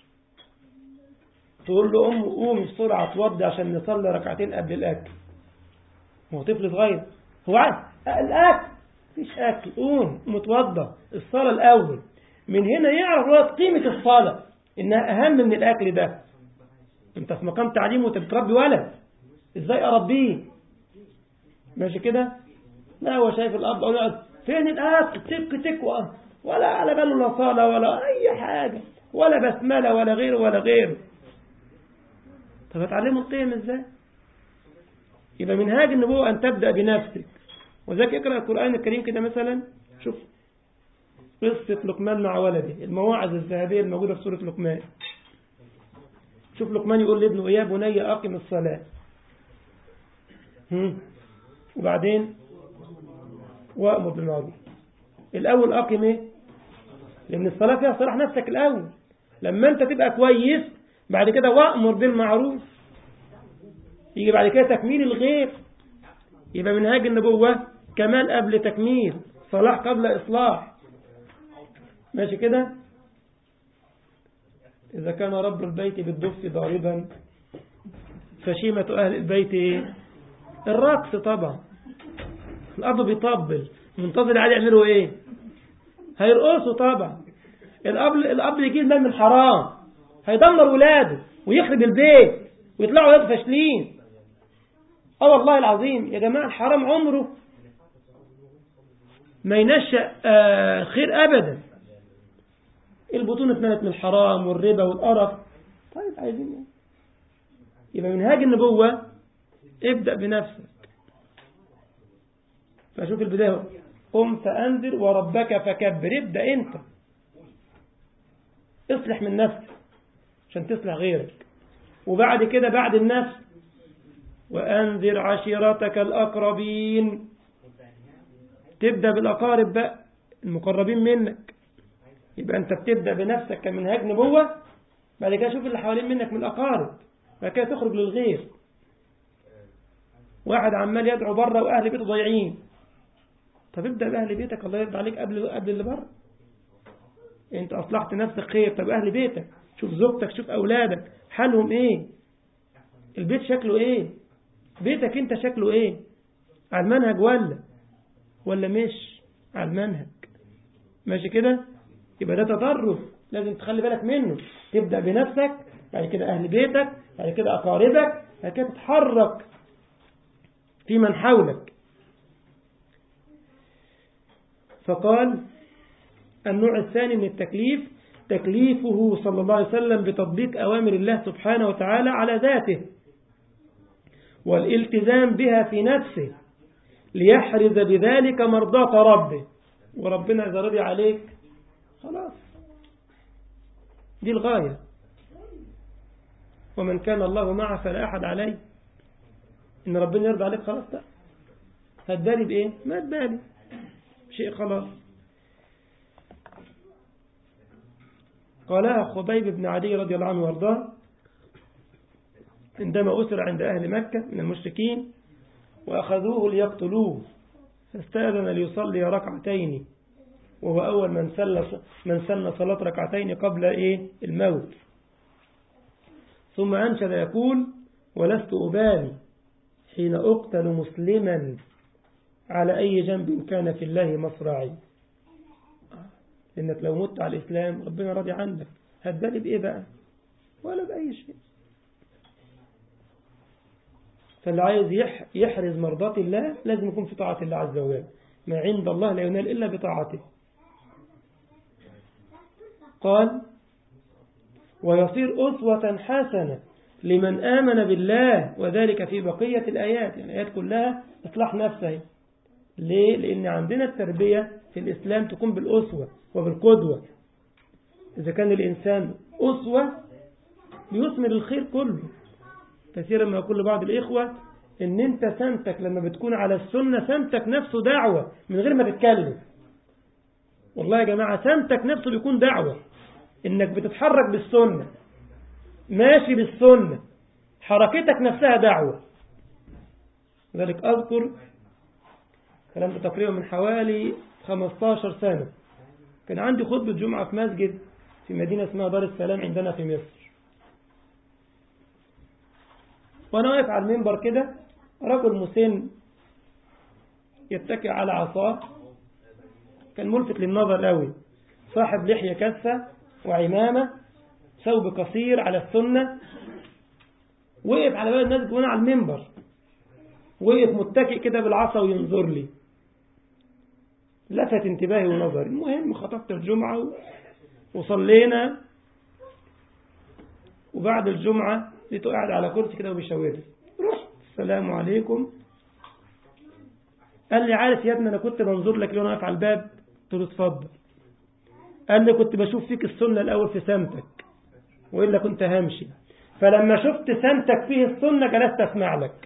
تقول له أم قوم بسرعة توضي عشان نصلي ركعتين قبل الأكل هو طفل صغير هو عارف الأكل مفيش أكل قوم متوضى الصلاة الأول من هنا يعرف الولد قيمة الصلاة إنها أهم من الأكل ده أنت في مقام تعليم وأنت بتربي ولد إزاي أربيه ماشي كده لا هو شايف الأب أو يقعد فين الأكل تك تك ولا على باله لا صلاة ولا أي حاجة ولا بسملة ولا غيره ولا غيره طب هتعلمه القيم إزاي يبقى منهاج النبوة أن تبدأ بنفسك وذلك اقرأ القرآن الكريم كده مثلا شوف قصة لقمان مع ولده المواعظ الذهبية الموجودة في سورة لقمان شوف لقمان يقول لابنه يا بني أقم الصلاة هم. وبعدين وأمر بالمعروف الأول أقم إيه لأن الصلاة فيها صلاح نفسك الأول لما أنت تبقى كويس بعد كده وأمر بالمعروف يجي بعد كده تكميل الغير يبقى منهاج النبوة كمال قبل تكميل صلاح قبل إصلاح ماشي كده إذا كان رب البيت بالدف ضاربا فشيمة أهل البيت إيه؟ الرقص طبعا الأب بيطبل منتظر عليه يعملوا إيه هيرقصوا طبعا الأب الأب يجيب مال من حرام هيدمر ولاده ويخرب البيت ويطلعوا ولاده فاشلين اه والله العظيم يا جماعة الحرام عمره ما ينشأ آه خير أبدا البطون اتملت من الحرام والربا والقرف طيب عايزين ايه يبقى منهاج النبوة ابدأ بنفسك فشوف البداية قم فأنذر وربك فكبر ابدأ انت اصلح من نفسك عشان تصلح غيرك وبعد كده بعد النفس وأنذر عشيرتك الأقربين تبدأ بالأقارب بقى المقربين منك يبقى أنت بتبدأ بنفسك كمنهاج نبوة بعد كده شوف اللي حوالين منك من الأقارب بعد كده تخرج للغير واحد عمال يدعو بره وأهل بيته ضايعين طب ابدأ بأهل بيتك الله يرضى عليك قبل قبل اللي بره انت أصلحت نفسك خير طب أهل بيتك شوف زوجتك شوف أولادك حالهم إيه البيت شكله إيه بيتك انت شكله ايه على المنهج ولا ولا مش على المنهج ماشي كده يبقى ده تطرف لازم تخلي بالك منه تبدأ بنفسك بعد كده أهل بيتك بعد كده أقاربك بعد كده تتحرك في من حولك فقال النوع الثاني من التكليف تكليفه صلى الله عليه وسلم بتطبيق أوامر الله سبحانه وتعالى على ذاته والالتزام بها في نفسه ليحرز بذلك مرضاة ربه وربنا إذا رضي عليك خلاص دي الغاية ومن كان الله معه فلا أحد عليه إن ربنا يرضى عليك خلاص لا هتبالي بإيه ما تبالي شيء خلاص قالها خبيب بن عدي رضي الله عنه وارضاه عندما أسر عند أهل مكة من المشركين وأخذوه ليقتلوه فاستأذن ليصلي ركعتين وهو أول من سل من سن صلاة ركعتين قبل إيه الموت ثم أنشد يقول ولست أبالي حين أقتل مسلما على أي جنب كان في الله مصرعي إنك لو مت على الإسلام ربنا راضي عنك هتبالي بإيه بقى ولا بأي شيء فاللي عايز يحرز مرضات الله لازم يكون في طاعة الله عز وجل ما عند الله لا ينال إلا بطاعته قال ويصير أسوة حسنة لمن آمن بالله وذلك في بقية الآيات يعني الآيات كلها إصلاح نفسه ليه؟ لأن عندنا التربية في الإسلام تكون بالأسوة وبالقدوة إذا كان الإنسان أسوة بيثمر الخير كله كثيرا ما يقول لبعض الإخوة إن أنت سمتك لما بتكون على السنة سمتك نفسه دعوة من غير ما تتكلم والله يا جماعة سمتك نفسه بيكون دعوة إنك بتتحرك بالسنة ماشي بالسنة حركتك نفسها دعوة ذلك أذكر كلام ده تقريبا من حوالي 15 سنة كان عندي خطبة جمعة في مسجد في مدينة اسمها دار السلام عندنا في مصر وأنا واقف على المنبر كده رجل مسن يتكئ على عصاه كان ملفت للنظر قوي صاحب لحية كثة وعمامة ثوب قصير على السنة وقف على بال الناس وانا على المنبر وقف متكئ كده بالعصا وينظر لي لفت انتباهي ونظري المهم خطبت الجمعة وصلينا وبعد الجمعة لقيته قاعد على كرسي كده وبيشاور لي رحت السلام عليكم قال لي عارف يا ابني انا كنت بنظر لك لو انا واقف على الباب قلت له اتفضل قال لي كنت بشوف فيك السنة الأول في سمتك وإلا كنت همشي فلما شفت سمتك فيه السنة جلست أسمع لك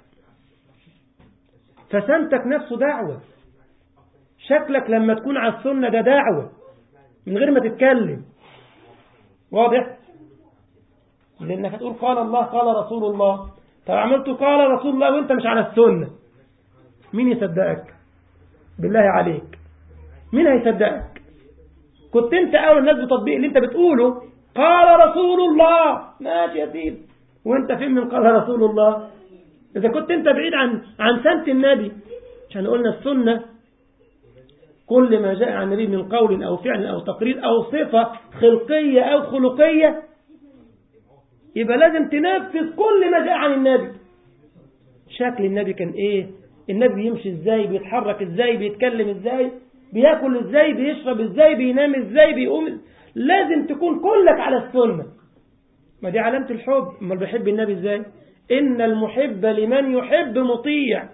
فسمتك نفسه دعوة شكلك لما تكون على السنة ده دعوة من غير ما تتكلم واضح لأنك هتقول قال الله قال رسول الله طب عملت قال رسول الله وانت مش على السنة مين يصدقك بالله عليك مين هيصدقك كنت انت اول الناس بتطبيق اللي انت بتقوله قال رسول الله ماشي يا سيدي وانت فين من قال رسول الله اذا كنت انت بعيد عن عن سنة النبي عشان قلنا السنة كل ما جاء عن النبي من قول او فعل او تقرير او صفة خلقية او خلقية يبقى لازم تنفذ كل ما جاء عن النبي شكل النبي كان ايه النبي بيمشي ازاي بيتحرك ازاي بيتكلم ازاي بياكل ازاي بيشرب ازاي بينام ازاي بيقوم لازم تكون كلك على السنة ما دي علامة الحب امال بيحب النبي ازاي ان المحب لمن يحب مطيع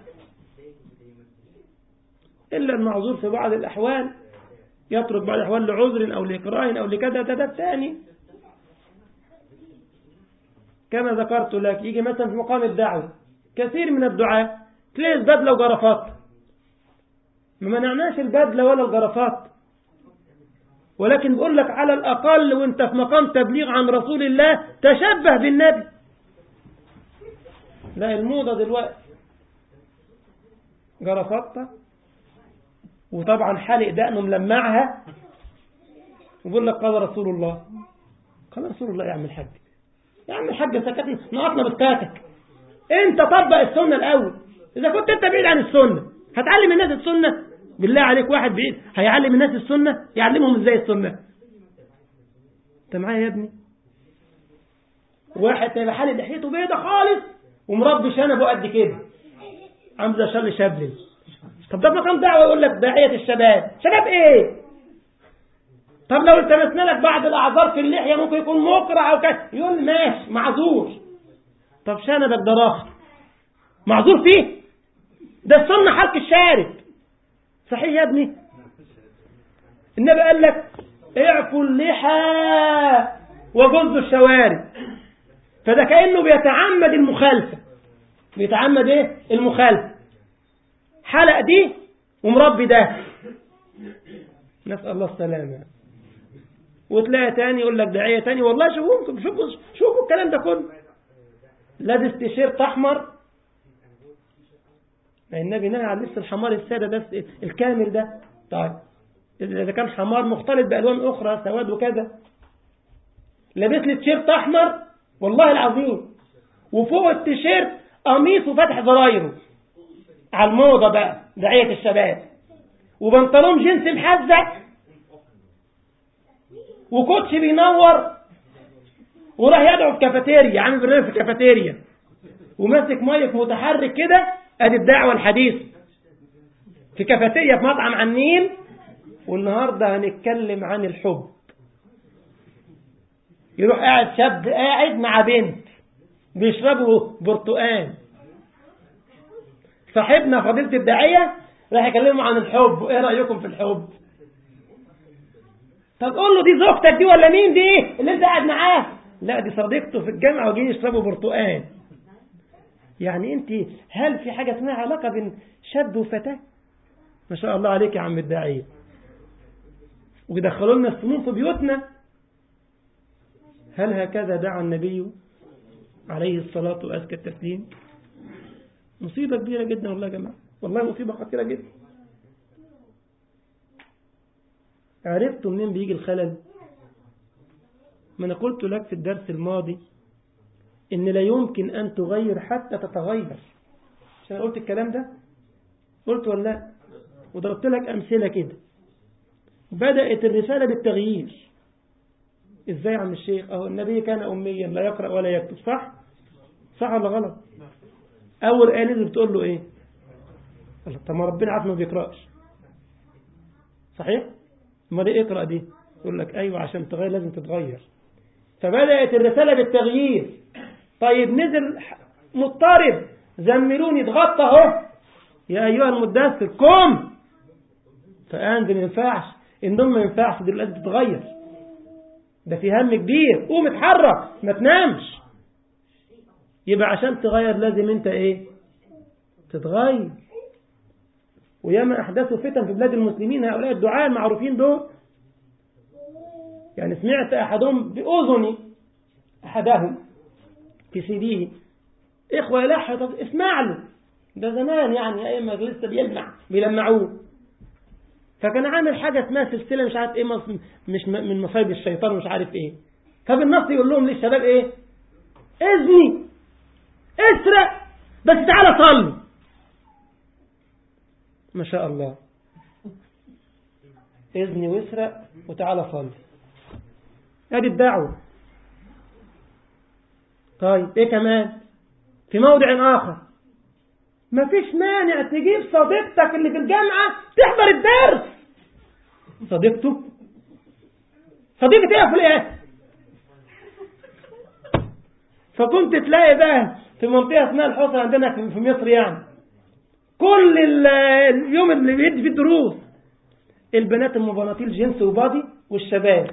الا المعذور في بعض الاحوال يترك بعض الاحوال لعذر او لاكراه او لكذا ده ده الثاني كما ذكرت لك يجي مثلا في مقام الدعوة كثير من الدعاء تلاقي البدلة وجرفات ما منعناش البدلة ولا الجرفات ولكن بقول لك على الأقل وانت في مقام تبليغ عن رسول الله تشبه بالنبي لا الموضة دلوقتي جرفاتها وطبعا حالق دقنه ملمعها وبيقول لك قال رسول الله قال رسول الله يا عم الحاج يا عم الحاج سكتنا نقطنا بسكاتك انت طبق السنة الأول إذا كنت انت بعيد عن السنة هتعلم الناس السنة بالله عليك واحد بعيد هيعلم الناس السنة يعلمهم ازاي السنة انت معايا يا ابني واحد تبقى حالي لحيته بيضة خالص ومربي شنبه قد كده عامل زي شارلي شابلن طب ده مقام دعوة يقول لك داعية الشباب شباب ايه طب لو التمسنا لك بعض الاعذار في اللحية ممكن يكون مقرع او كده يقول ماشي معذور طب شنبك ده راخر معذور فيه ده السنة حلق الشارب صحيح يا ابني النبي قال لك اعفوا اللحى وجزوا الشوارب فده كأنه بيتعمد المخالفة بيتعمد ايه المخالفة حلق دي ومربي ده نسأل الله السلامة وتلاقي تاني يقول لك داعية تاني والله شوفوا شوفوا شوفوا الكلام ده كله لابس تيشيرت أحمر النبي نهى عن لبس الحمار السادة ده الكامل ده طيب إذا كان حمار مختلط بألوان أخرى سواد وكذا لابس لي تيشيرت أحمر والله العظيم وفوق التيشيرت قميص وفتح زرايره على الموضة بقى دعية الشباب وبنطلون جنس محزق وكوتش بينور وراح يدعو في كافيتيريا عامل برنامج في كافيتيريا وماسك مايك متحرك كده ادي الدعوة الحديث في كافيتيريا في مطعم على النيل والنهاردة هنتكلم عن الحب يروح قاعد شاب قاعد مع بنت بيشربوا برتقان صاحبنا فضيلة الداعية راح يكلموا عن الحب ايه رأيكم في الحب طب قول له دي زوجتك دي ولا مين دي اللي انت قاعد معاه لا دي صديقته في الجامعة وجايين يشربوا برتقان يعني انت هل في حاجة اسمها علاقة بين شاب وفتاة ما شاء الله عليك يا عم الداعية ويدخلوا لنا السموم في بيوتنا هل هكذا دعا النبي عليه الصلاة وأزكى التسليم مصيبة كبيرة جدا والله يا جماعة والله مصيبة خطيرة جدا عرفتوا منين بيجي الخلل ما أنا قلت لك في الدرس الماضي إن لا يمكن أن تغير حتى تتغير عشان قلت الكلام ده قلت ولا لا وضربت لك أمثلة كده بدأت الرسالة بالتغيير ازاي يا عم الشيخ اهو النبي كان اميا لا يقرأ ولا يكتب صح صح ولا غلط اول آية نزل بتقول له ايه قال طب ما ربنا عارف ما بيقرأش صحيح ما دي اقرأ دي يقول لك ايوه عشان تغير لازم تتغير فبدأت الرسالة بالتغيير طيب نزل مضطرب زملوني اتغطى اهو يا ايها المدثر قم فانزل ما ينفعش النوم ما ينفعش دي لازم تتغير ده في هم كبير قوم اتحرك ما تنامش يبقى عشان تغير لازم انت ايه تتغير وياما احداثوا فتن في بلاد المسلمين هؤلاء الدعاء المعروفين دول يعني سمعت احدهم باذني احدهم في سيديه اخوه يلحظ اسمع له ده زمان يعني ايام ما لسه بيلمع بيلمعوه فكان عامل حاجة اسمها سلسلة مش عارف ايه مش من مصايب الشيطان ومش عارف ايه فبالنص يقول لهم للشباب ايه اذني اسرق بس تعالى صلي ما شاء الله اذني واسرق وتعالى صلي ادي الدعوة طيب ايه كمان في موضع اخر ما فيش مانع تجيب صديقتك اللي في الجامعة تحضر الدرس صديقته صديقة ايه في ايه فكنت تلاقي بقى في منطقة اسمها الحصر عندنا في مصر يعني كل اليوم اللي بيدي فيه الدروس البنات المبناطيل جنس وبادي والشباب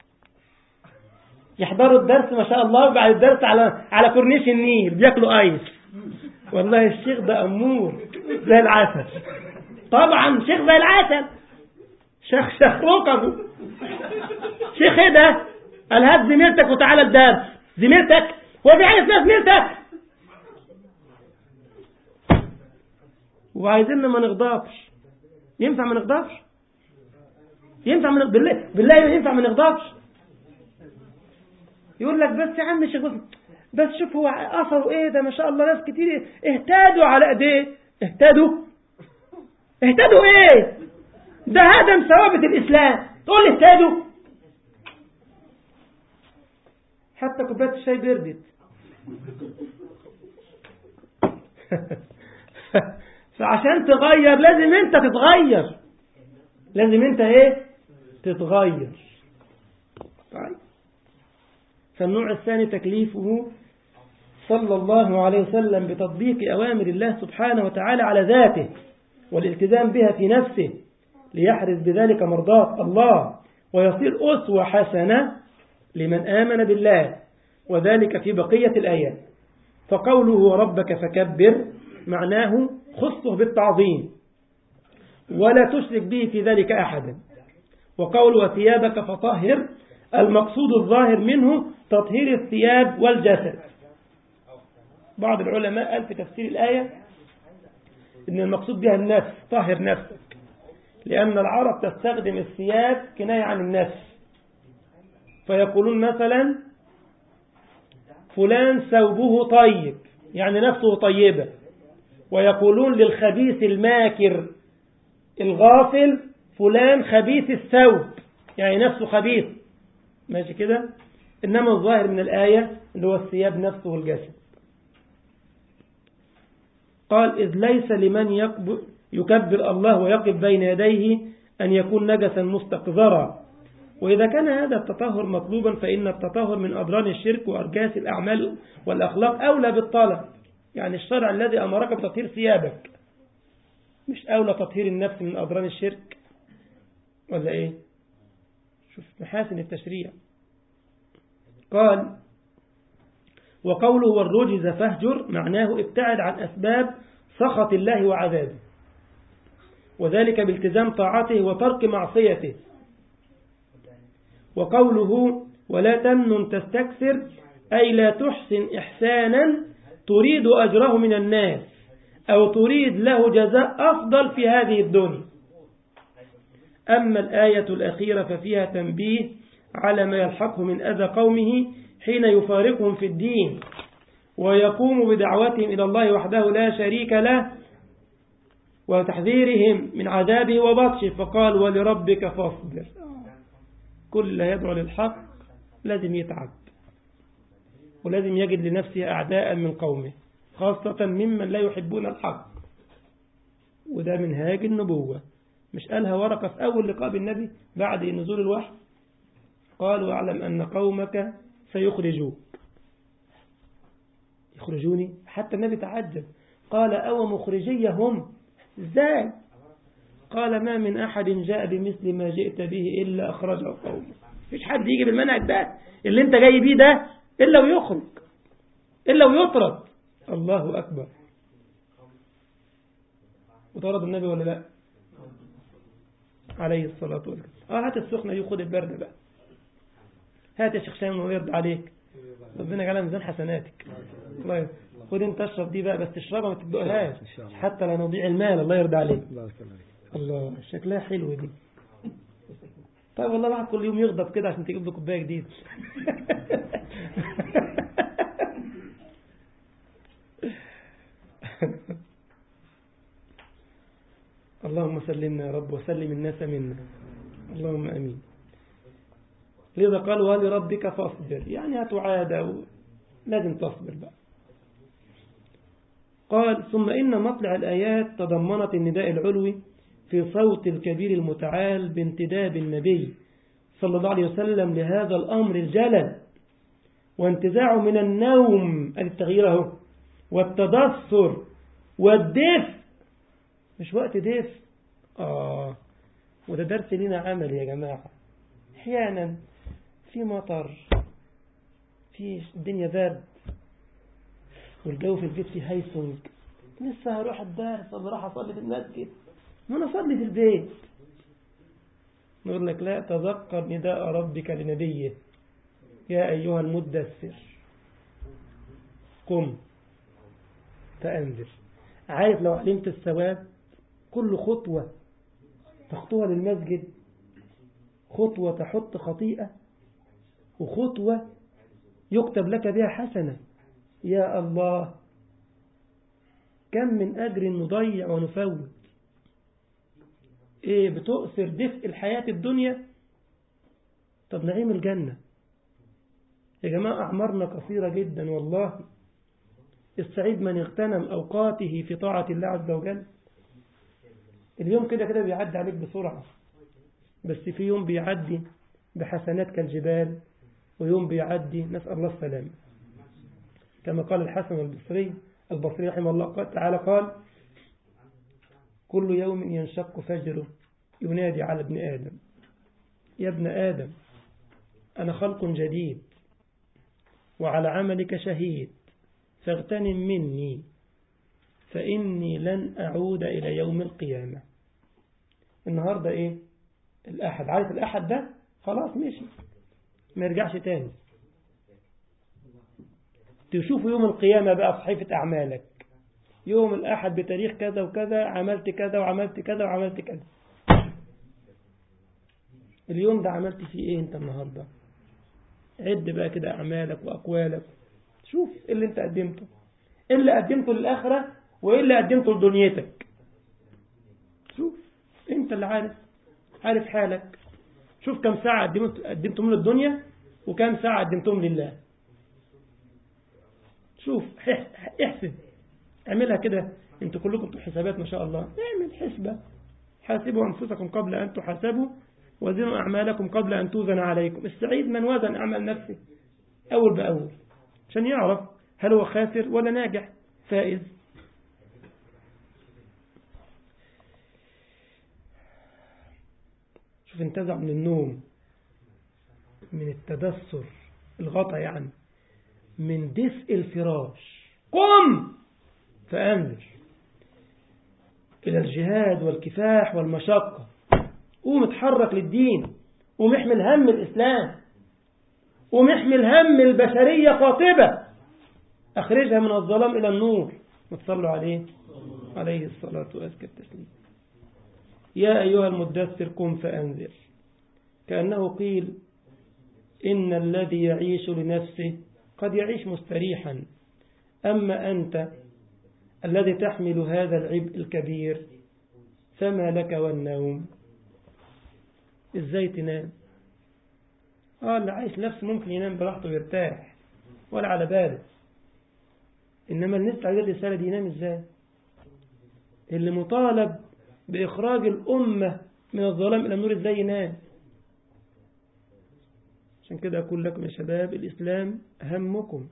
يحضروا الدرس ما شاء الله وبعد الدرس على على كورنيش النيل بياكلوا ايس والله الشيخ ده أمور زي العسل طبعا شيخ زي العسل شيخ شيخ ركبه شيخ ايه ده قال هات زميلتك وتعالى الدرس زميلتك هو في حاجه اسمها زميلتك وعايزيننا ما نغضبش ينفع ما نغضبش ينفع من بالله بالله ينفع ما نغضبش يقول لك بس يا عم الشيخ بس شوف هو أثره إيه ده ما شاء الله ناس كتير اهتدوا على إيديه اهتدوا اهتدوا إيه ده هدم ثوابت الإسلام تقول لي اهتدوا حتى كوباية الشاي بردت فعشان تغير لازم انت تتغير لازم انت ايه تتغير طيب فالنوع الثاني تكليفه صلى الله عليه وسلم بتطبيق أوامر الله سبحانه وتعالى على ذاته والالتزام بها في نفسه ليحرز بذلك مرضاة الله ويصير أسوة حسنة لمن آمن بالله وذلك في بقية الآيات فقوله ربك فكبر معناه خصه بالتعظيم ولا تشرك به في ذلك أحدا وقول وثيابك فطهر المقصود الظاهر منه تطهير الثياب والجسد بعض العلماء قال في تفسير الآية إن المقصود بها النفس طهر نفسك لأن العرب تستخدم الثياب كناية عن النفس فيقولون مثلا فلان ثوبه طيب يعني نفسه طيبة ويقولون للخبيث الماكر الغافل فلان خبيث الثوب يعني نفسه خبيث ماشي كده إنما الظاهر من الآية اللي هو الثياب نفسه والجسد قال إذ ليس لمن يكبر الله ويقف بين يديه أن يكون نجسا مستقذرا وإذا كان هذا التطهر مطلوبا فإن التطهر من أضران الشرك وأرجاس الأعمال والأخلاق أولى بالطلب يعني الشرع الذي أمرك بتطهير ثيابك مش أولى تطهير النفس من أضران الشرك ولا إيه شوف محاسن التشريع قال وقوله والرجز فاهجر معناه ابتعد عن أسباب سخط الله وعذابه وذلك بالتزام طاعته وترك معصيته وقوله ولا تمنن تستكثر أي لا تحسن إحسانا تريد أجره من الناس أو تريد له جزاء أفضل في هذه الدنيا أما الآية الأخيرة ففيها تنبيه على ما يلحقه من أذى قومه حين يفارقهم في الدين ويقوم بدعوتهم إلى الله وحده لا شريك له وتحذيرهم من عذابه وبطشه فقال ولربك فاصبر كل اللي يدعو للحق لازم يتعب ولازم يجد لنفسه أعداء من قومه خاصة ممن لا يحبون الحق وده منهاج النبوة مش قالها ورقة في أول لقاء بالنبي بعد نزول الوحي قال واعلم أن قومك سيخرجوك يخرجوني حتى النبي تعجب قال أو مخرجي هم ازاي قال ما من أحد جاء بمثل ما جئت به إلا أخرجه قومه مفيش حد يجي بالمنهج ده اللي انت جاي بيه ده إلا ويخرج إلا ويطرد الله أكبر وطرد النبي ولا لا عليه الصلاة والسلام اه هات السخنة دي وخد البرد بقى هات يا شيخ شامل ويرضى عليك ربنا يجعلها ميزان حسناتك الله يرضى. خد انت اشرب دي بقى بس تشربها ما تدوقهاش حتى لا نضيع المال الله يرضى عليك الله شكلها حلو دي طيب والله الواحد كل يوم يغضب كده عشان تجيب له كوبايه جديده اللهم سلمنا يا رب وسلم الناس منا اللهم امين لذا قال ولربك فاصبر يعني هتعادى لازم تصبر بقى قال ثم إن مطلع الآيات تضمنت النداء العلوي في صوت الكبير المتعال بانتداب النبي صلى الله عليه وسلم لهذا الأمر الجلل وانتزاعه من النوم التغييره والتدثر والدفء مش وقت دفء آه وده درس لنا عمل يا جماعة أحيانا في مطر في الدنيا برد والجو في البيت فيه هيسنج لسه هروح الدرس ولا راح اصلي في المسجد ما انا اصلي في البيت نقول لك لا تذكر نداء ربك لنبيه يا ايها المدثر قم فانذر عارف لو علمت الثواب كل خطوة تخطوها للمسجد خطوة تحط خطيئة وخطوة يكتب لك بها حسنة يا الله كم من أجر نضيع ونفوت إيه بتؤثر دفء الحياة الدنيا طب نعيم الجنة يا جماعة أعمارنا قصيرة جدا والله السعيد من اغتنم أوقاته في طاعة الله عز وجل اليوم كده كده بيعدي عليك بسرعة بس في يوم بيعدي بحسنات كالجبال ويوم بيعدي نسأل الله السلامة كما قال الحسن البصري البصري رحمه الله تعالى قال كل يوم ينشق فجره ينادي على ابن آدم يا ابن آدم أنا خلق جديد وعلى عملك شهيد فاغتنم مني فإني لن أعود إلى يوم القيامة النهاردة إيه الأحد عارف الأحد ده خلاص مشي ما يرجعش تاني تشوف يوم القيامة بقى في صحيفة أعمالك يوم الأحد بتاريخ كذا وكذا عملت كذا وعملت كذا وعملت كذا اليوم ده عملت فيه ايه انت النهاردة عد بقى كده أعمالك وأقوالك شوف ايه اللي انت قدمته ايه اللي قدمته للآخرة وايه اللي قدمته لدنيتك شوف انت اللي عارف عارف حالك شوف كم ساعة قدمت قدمتهم للدنيا وكم ساعة قدمتهم لله شوف احسب اعملها كده انتوا كلكم بتوع حسابات ما شاء الله اعمل حسبة حاسبوا أنفسكم قبل أن تحاسبوا وزنوا أعمالكم قبل أن توزن عليكم السعيد من وزن أعمال نفسه أول بأول عشان يعرف هل هو خاسر ولا ناجح فائز شوف انتزع من النوم من التدثر الغطا يعني من دفء الفراش قم فأنذر إلى الجهاد والكفاح والمشقة قوم اتحرك للدين قوم احمل هم الإسلام قوم احمل هم البشرية قاطبة أخرجها من الظلام إلى النور وتصلوا عليه عليه الصلاة وأزكى التسليم يا أيها المدثر قم فأنذر كأنه قيل إن الذي يعيش لنفسه قد يعيش مستريحا أما أنت الذي تحمل هذا العبء الكبير فما لك والنوم إزاي تنام آه اللي عايش نفسه ممكن ينام براحته ويرتاح ولا على باله إنما اللي نسمع الرسالة دي ينام إزاي اللي مطالب بإخراج الأمة من الظلام إلى النور إزاي ينام عشان كده أقول لكم يا شباب الإسلام همكم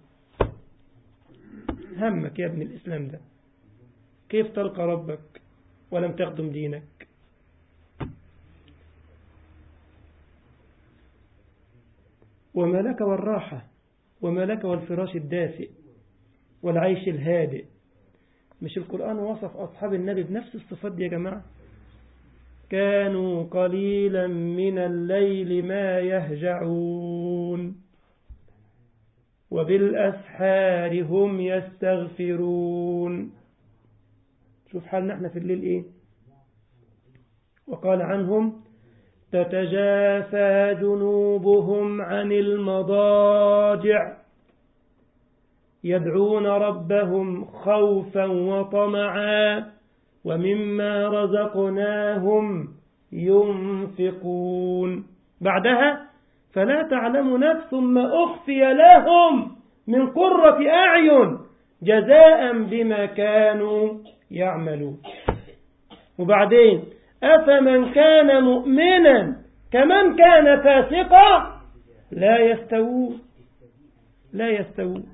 همك يا ابن الإسلام ده كيف تلقى ربك ولم تخدم دينك وما لك والراحة وما لك والفراش الدافئ والعيش الهادئ مش القرآن وصف أصحاب النبي بنفس الصفات دي يا جماعة كانوا قليلا من الليل ما يهجعون وبالأسحار هم يستغفرون شوف حالنا احنا في الليل ايه وقال عنهم تتجافى جنوبهم عن المضاجع يدعون ربهم خوفا وطمعا ومما رزقناهم ينفقون بعدها فلا تعلم نفس ما أخفي لهم من قرة أعين جزاء بما كانوا يعملون وبعدين أفمن كان مؤمنا كمن كان فاسقا لا يستوون لا يستوون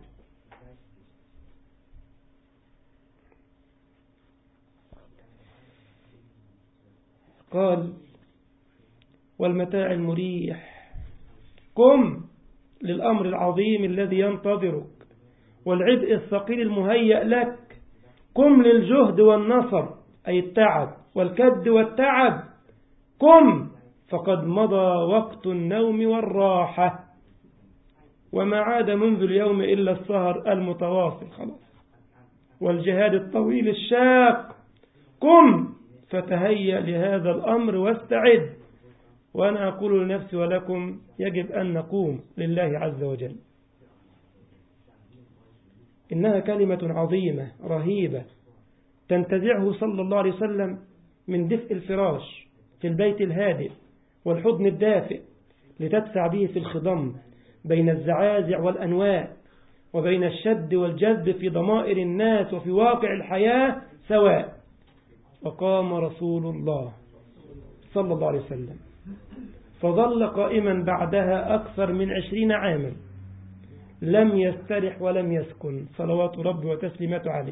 قال والمتاع المريح قم للأمر العظيم الذي ينتظرك والعبء الثقيل المهيأ لك قم للجهد والنصر أي التعب والكد والتعب قم فقد مضى وقت النوم والراحة وما عاد منذ اليوم إلا السهر المتواصل خلاص والجهاد الطويل الشاق قم فتهيأ لهذا الأمر واستعد وأنا أقول لنفسي ولكم يجب أن نقوم لله عز وجل إنها كلمة عظيمة رهيبة تنتزعه صلى الله عليه وسلم من دفء الفراش في البيت الهادئ والحضن الدافئ لتدفع به في الخضم بين الزعازع والأنواع وبين الشد والجذب في ضمائر الناس وفي واقع الحياة سواء وقام رسول الله صلى الله عليه وسلم فظل قائما بعدها أكثر من عشرين عاما لم يسترح ولم يسكن صلوات ربي وتسليماته عليه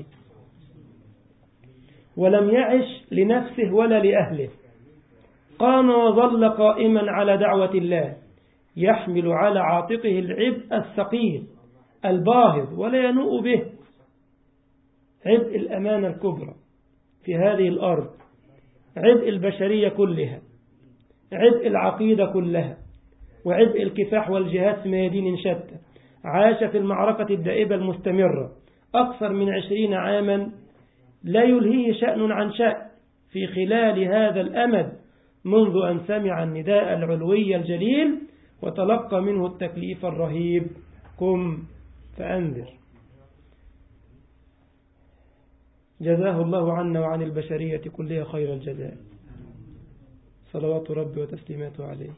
ولم يعش لنفسه ولا لأهله قام وظل قائما على دعوة الله يحمل على عاتقه العبء الثقيل الباهظ ولا ينوء به عبء الأمانة الكبرى في هذه الأرض عبء البشرية كلها عبء العقيدة كلها وعبء الكفاح والجهاد في ميادين شتى عاش في المعركة الدائبة المستمرة أكثر من عشرين عاما لا يلهيه شأن عن شأن في خلال هذا الأمد منذ أن سمع النداء العلوي الجليل وتلقى منه التكليف الرهيب قم فأنذر جزاه الله عنا وعن البشرية كلها خير الجزاء صلوات ربي وتسليماته عليه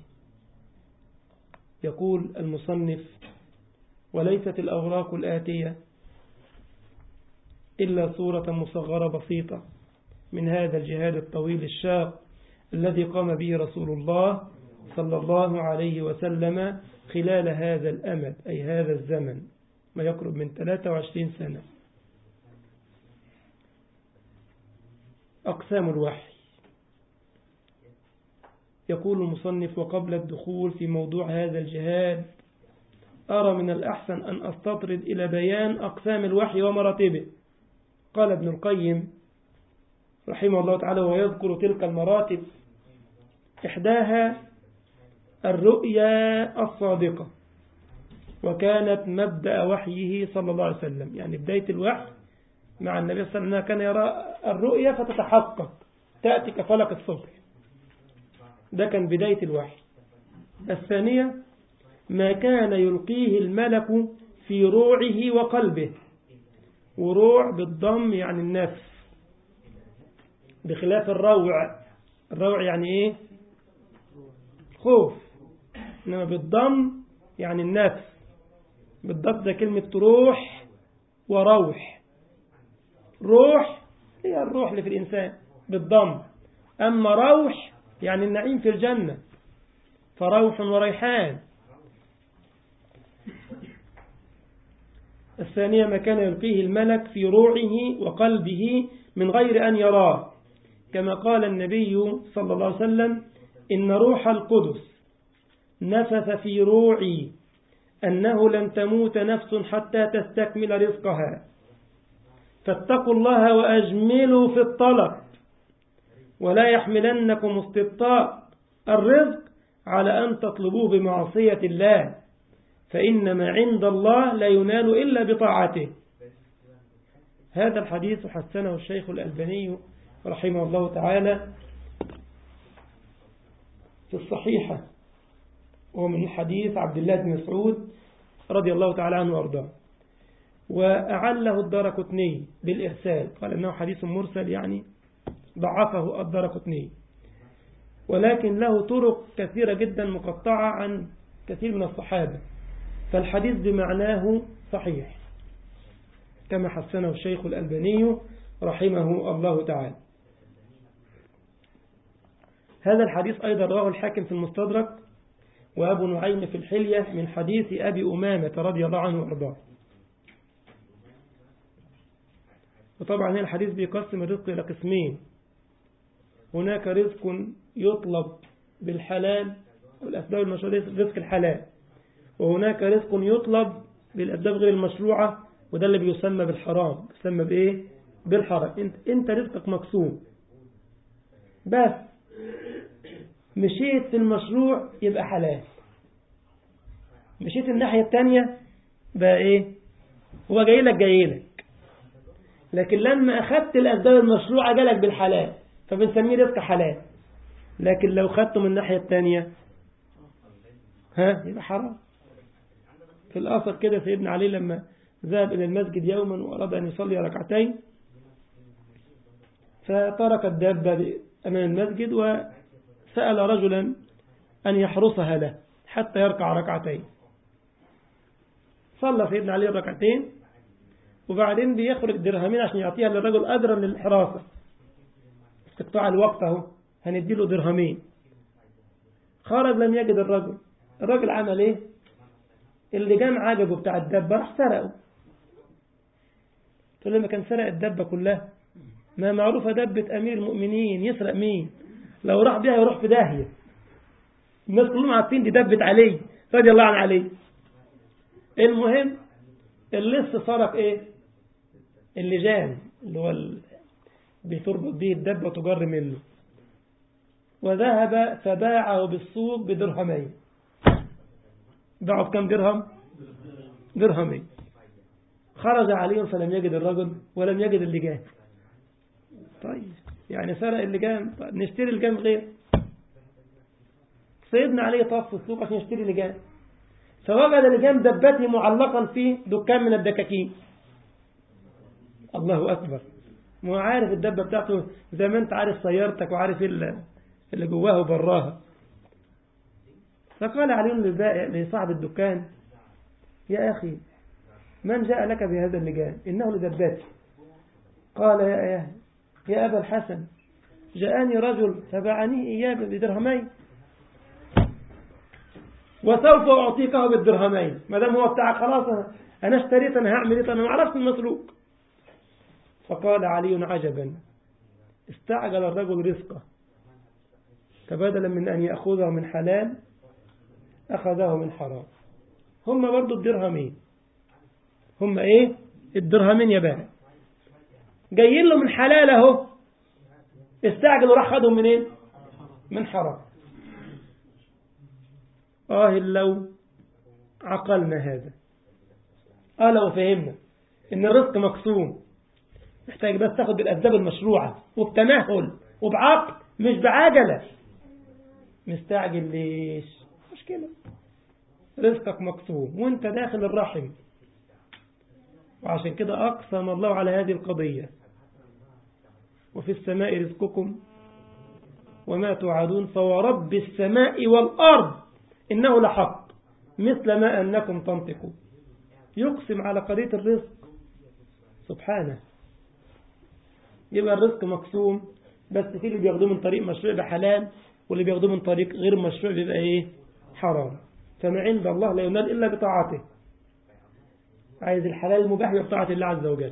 يقول المصنف وليست الأوراق الآتية إلا صورة مصغرة بسيطة من هذا الجهاد الطويل الشاق الذي قام به رسول الله صلى الله عليه وسلم خلال هذا الأمد أي هذا الزمن ما يقرب من 23 سنة أقسام الوحي يقول المصنف وقبل الدخول في موضوع هذا الجهاد أرى من الأحسن أن أستطرد إلى بيان أقسام الوحي ومراتبه قال ابن القيم رحمه الله تعالى ويذكر تلك المراتب إحداها الرؤيا الصادقة وكانت مبدأ وحيه صلى الله عليه وسلم يعني بداية الوحي مع النبي صلى الله عليه وسلم كان يرى الرؤيا فتتحقق تأتي كفلق الصبح ده كان بداية الوحي الثانية ما كان يلقيه الملك في روعه وقلبه وروع بالضم يعني النفس بخلاف الروع الروع يعني ايه خوف انما بالضم يعني النفس بالضبط ده كلمة روح وروح روح هي الروح اللي في الإنسان بالضم أما روح يعني النعيم في الجنة فروح وريحان الثانية ما كان يلقيه الملك في روعه وقلبه من غير أن يراه كما قال النبي صلى الله عليه وسلم إن روح القدس نفث في روعي أنه لن تموت نفس حتى تستكمل رزقها فاتقوا الله وأجملوا في الطلب ولا يحملنكم استبطاء الرزق على أن تطلبوه بمعصية الله فإن ما عند الله لا ينال إلا بطاعته هذا الحديث حسنه الشيخ الألباني رحمه الله تعالى في الصحيحة ومن حديث عبد الله بن مسعود رضي الله تعالى عنه وارضاه وأعله الدار كتني بالإرسال قال إنه حديث مرسل يعني ضعفه الدار كتني ولكن له طرق كثيرة جدا مقطعة عن كثير من الصحابة فالحديث بمعناه صحيح كما حسنه الشيخ الألباني رحمه الله تعالى هذا الحديث أيضا رواه الحاكم في المستدرك وأبو نعيم في الحلية من حديث أبي أمامة رضي الله عنه وأرضاه وطبعا هنا الحديث بيقسم الرزق إلى قسمين هناك رزق يطلب بالحلال والأسباب المشروعة رزق الحلال وهناك رزق يطلب بالأسباب غير المشروعة وده اللي بيسمى بالحرام بيسمى بإيه؟ بالحرام انت, انت رزقك مقسوم بس مشيت في المشروع يبقى حلال مشيت الناحية التانية بقى ايه هو جاي لك جاي لك لكن لما أخذت الأسباب المشروعة جالك بالحلال فبنسميه رزق حلال لكن لو خدته من الناحية التانية ها يبقى حرام في الأثر كده سيدنا علي لما ذهب إلى المسجد يوما وأراد أن يصلي ركعتين فترك الدابة أمام المسجد وسأل رجلا أن يحرسها له حتى يركع ركعتين صلى سيدنا علي ركعتين وبعدين بيخرج درهمين عشان يعطيها للرجل أجرا للحراسة استقطاع الوقت اهو هنديله درهمين خرج لم يجد الرجل الرجل عمل ايه اللي جام عجبه بتاع الدبة راح سرقه تقول لما كان سرق الدبة كلها ما معروفة دبة أمير المؤمنين يسرق مين لو راح بيها يروح في داهية الناس كلهم عارفين دي دبة علي رضي الله عن علي المهم اللص سرق ايه اللجام اللي هو ال... بتربط به الدبة وتجر منه وذهب فباعه بالسوق بدرهمين باعوا بكم درهم درهمين خرج علي فلم يجد الرجل ولم يجد اللجام طيب يعني سرق اللجام طيب نشتري اللجام غير سيدنا علي طاف في السوق عشان يشتري لجام فوجد لجام دبته معلقا في دكان من الدكاكين الله أكبر ما هو عارف الدبة بتاعته زي ما انت عارف سيارتك وعارف اللي اللي جواها وبراها فقال علي للبائع لصاحب الدكان يا أخي من جاء لك بهذا اللجام إنه لدباتي قال يا يا يا أبا الحسن جاءني رجل فباعني إياه بدرهمين وسوف أعطيكه بالدرهمين ما دام هو بتاعك خلاص أنا اشتريت أنا هعمل إيه أنا ما عرفت المسروق فقال علي عجبا استعجل الرجل رزقه فبدلا من أن يأخذه من حلال أخذه من حرام هم برضو الدرهمين هم إيه الدرهمين يا بارع جايين له من حلال اهو استعجل وراح خدهم من ايه من حرام آه لو عقلنا هذا آه لو فهمنا إن الرزق مقسوم محتاج بس تاخد بالأسباب المشروعة وبتمهل وبعقل مش بعجلة مستعجل ليش مشكلة رزقك مقسوم وانت داخل الرحم وعشان كده أقسم الله على هذه القضية وفي السماء رزقكم وما توعدون فورب السماء والأرض إنه لحق مثل ما أنكم تنطقون يقسم على قضية الرزق سبحانه يبقى الرزق مقسوم بس في اللي بياخدوه من طريق مشروع بحلال واللي بياخدوه من طريق غير مشروع بيبقى ايه حرام فما عند الله لا ينال إلا بطاعته عايز الحلال المباح بطاعة الله عز وجل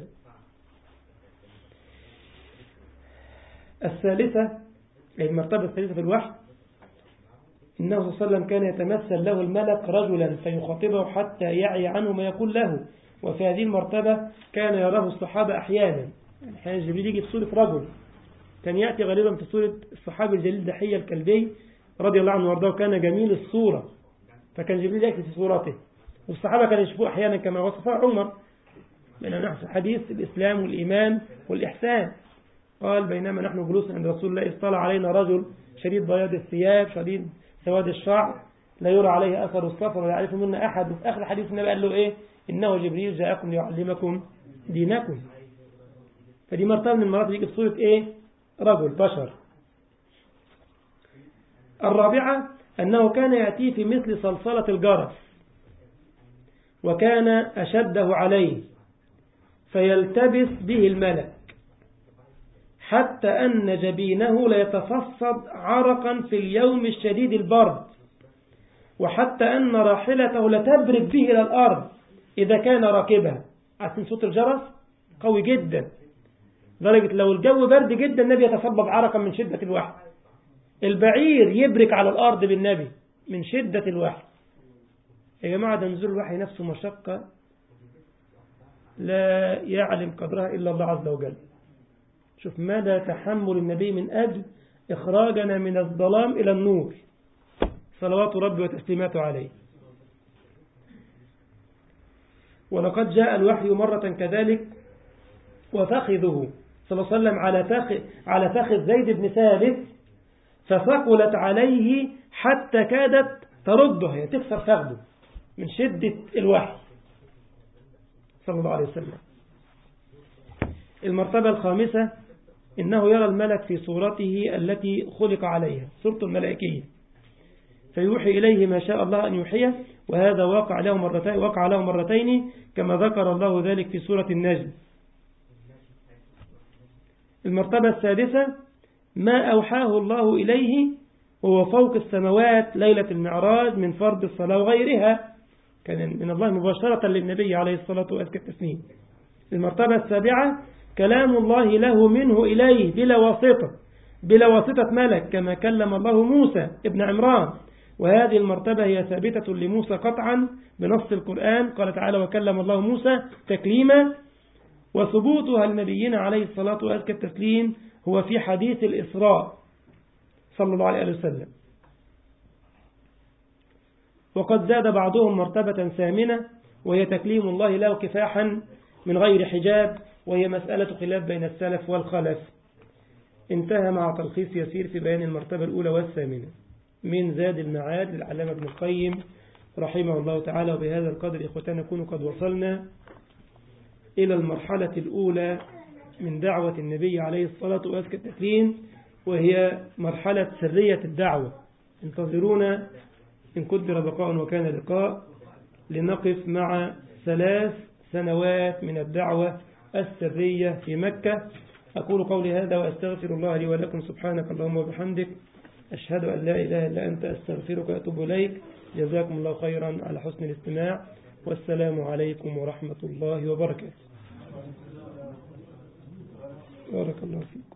الثالثة أي المرتبة الثالثة في الوحي إنه صلى الله عليه وسلم كان يتمثل له الملك رجلا فيخاطبه حتى يعي عنه ما يقول له وفي هذه المرتبة كان يراه الصحابة أحيانا أحيانا جبريل يجي في صورة رجل كان يأتي غالبا في صورة الصحابي الجليل دحية الكلبي رضي الله عنه وارضاه كان جميل الصورة فكان جبريل يأتي في صورته والصحابة كانوا يشوفوه أحيانا كما وصفه عمر بين نحن حديث الإسلام والإيمان والإحسان قال بينما نحن جلوس عند رسول الله اطلع علينا رجل شديد بياض الثياب شديد سواد الشعر لا يرى عليه أثر السفر ولا يعرف منا أحد وفي آخر الحديث النبي قال له إيه إنه جبريل جاءكم ليعلمكم دينكم فدي مرتبة من المراتب يجي بصورة إيه رجل بشر الرابعة أنه كان يأتي في مثل صلصلة الجرس وكان أشده عليه فيلتبس به الملك حتى أن جبينه ليتفصد عرقا في اليوم الشديد البرد وحتى أن راحلته لتبرد به إلى الأرض إذا كان راكبها عارفين صوت الجرس قوي جدا درجة لو الجو برد جدا النبي يتصبب عرقا من شدة الوحي البعير يبرك على الأرض بالنبي من شدة الوحي يا جماعة ده نزول الوحي نفسه مشقة لا يعلم قدرها إلا الله عز وجل شوف مدى تحمل النبي من أجل إخراجنا من الظلام إلى النور صلوات ربي وتسليماته عليه ولقد جاء الوحي مرة كذلك وفخذه صلى الله عليه وسلم على فخذ, على فخذ زيد بن ثابت فثقلت عليه حتى كادت ترده هي تكسر فخذه من شدة الوحي صلى الله عليه وسلم المرتبة الخامسة إنه يرى الملك في صورته التي خلق عليها صورته الملائكية فيوحي إليه ما شاء الله أن يوحيه وهذا وقع له مرتين وقع له مرتين كما ذكر الله ذلك في سورة النجم المرتبة السادسة ما أوحاه الله إليه وهو فوق السماوات ليلة المعراج من فرض الصلاة وغيرها كان من الله مباشرة للنبي عليه الصلاة والتسليم المرتبة السابعة كلام الله له منه إليه بلا واسطة بلا واسطة ملك كما كلم الله موسى ابن عمران وهذه المرتبة هي ثابتة لموسى قطعا بنص القرآن قال تعالى وكلم الله موسى تكليما وثبوتها لنبينا عليه الصلاة والتسليم هو في حديث الإسراء صلى الله عليه وسلم وقد زاد بعضهم مرتبة ثامنة وهي تكليم الله له كفاحا من غير حجاب وهي مسألة خلاف بين السلف والخلف انتهى مع تلخيص يسير في بيان المرتبة الأولى والثامنة من زاد المعاد للعلامة ابن القيم رحمه الله تعالى وبهذا القدر إخوتنا نكون قد وصلنا إلى المرحلة الأولى من دعوة النبي عليه الصلاة وأزكى التكريم وهي مرحلة سرية الدعوة انتظرونا إن قدر بقاء وكان لقاء لنقف مع ثلاث سنوات من الدعوة السرية في مكة أقول قولي هذا وأستغفر الله لي ولكم سبحانك اللهم وبحمدك أشهد أن لا إله إلا أنت أستغفرك وأتوب إليك جزاكم الله خيرا على حسن الاستماع والسلام عليكم ورحمة الله وبركاته بارك الله فيك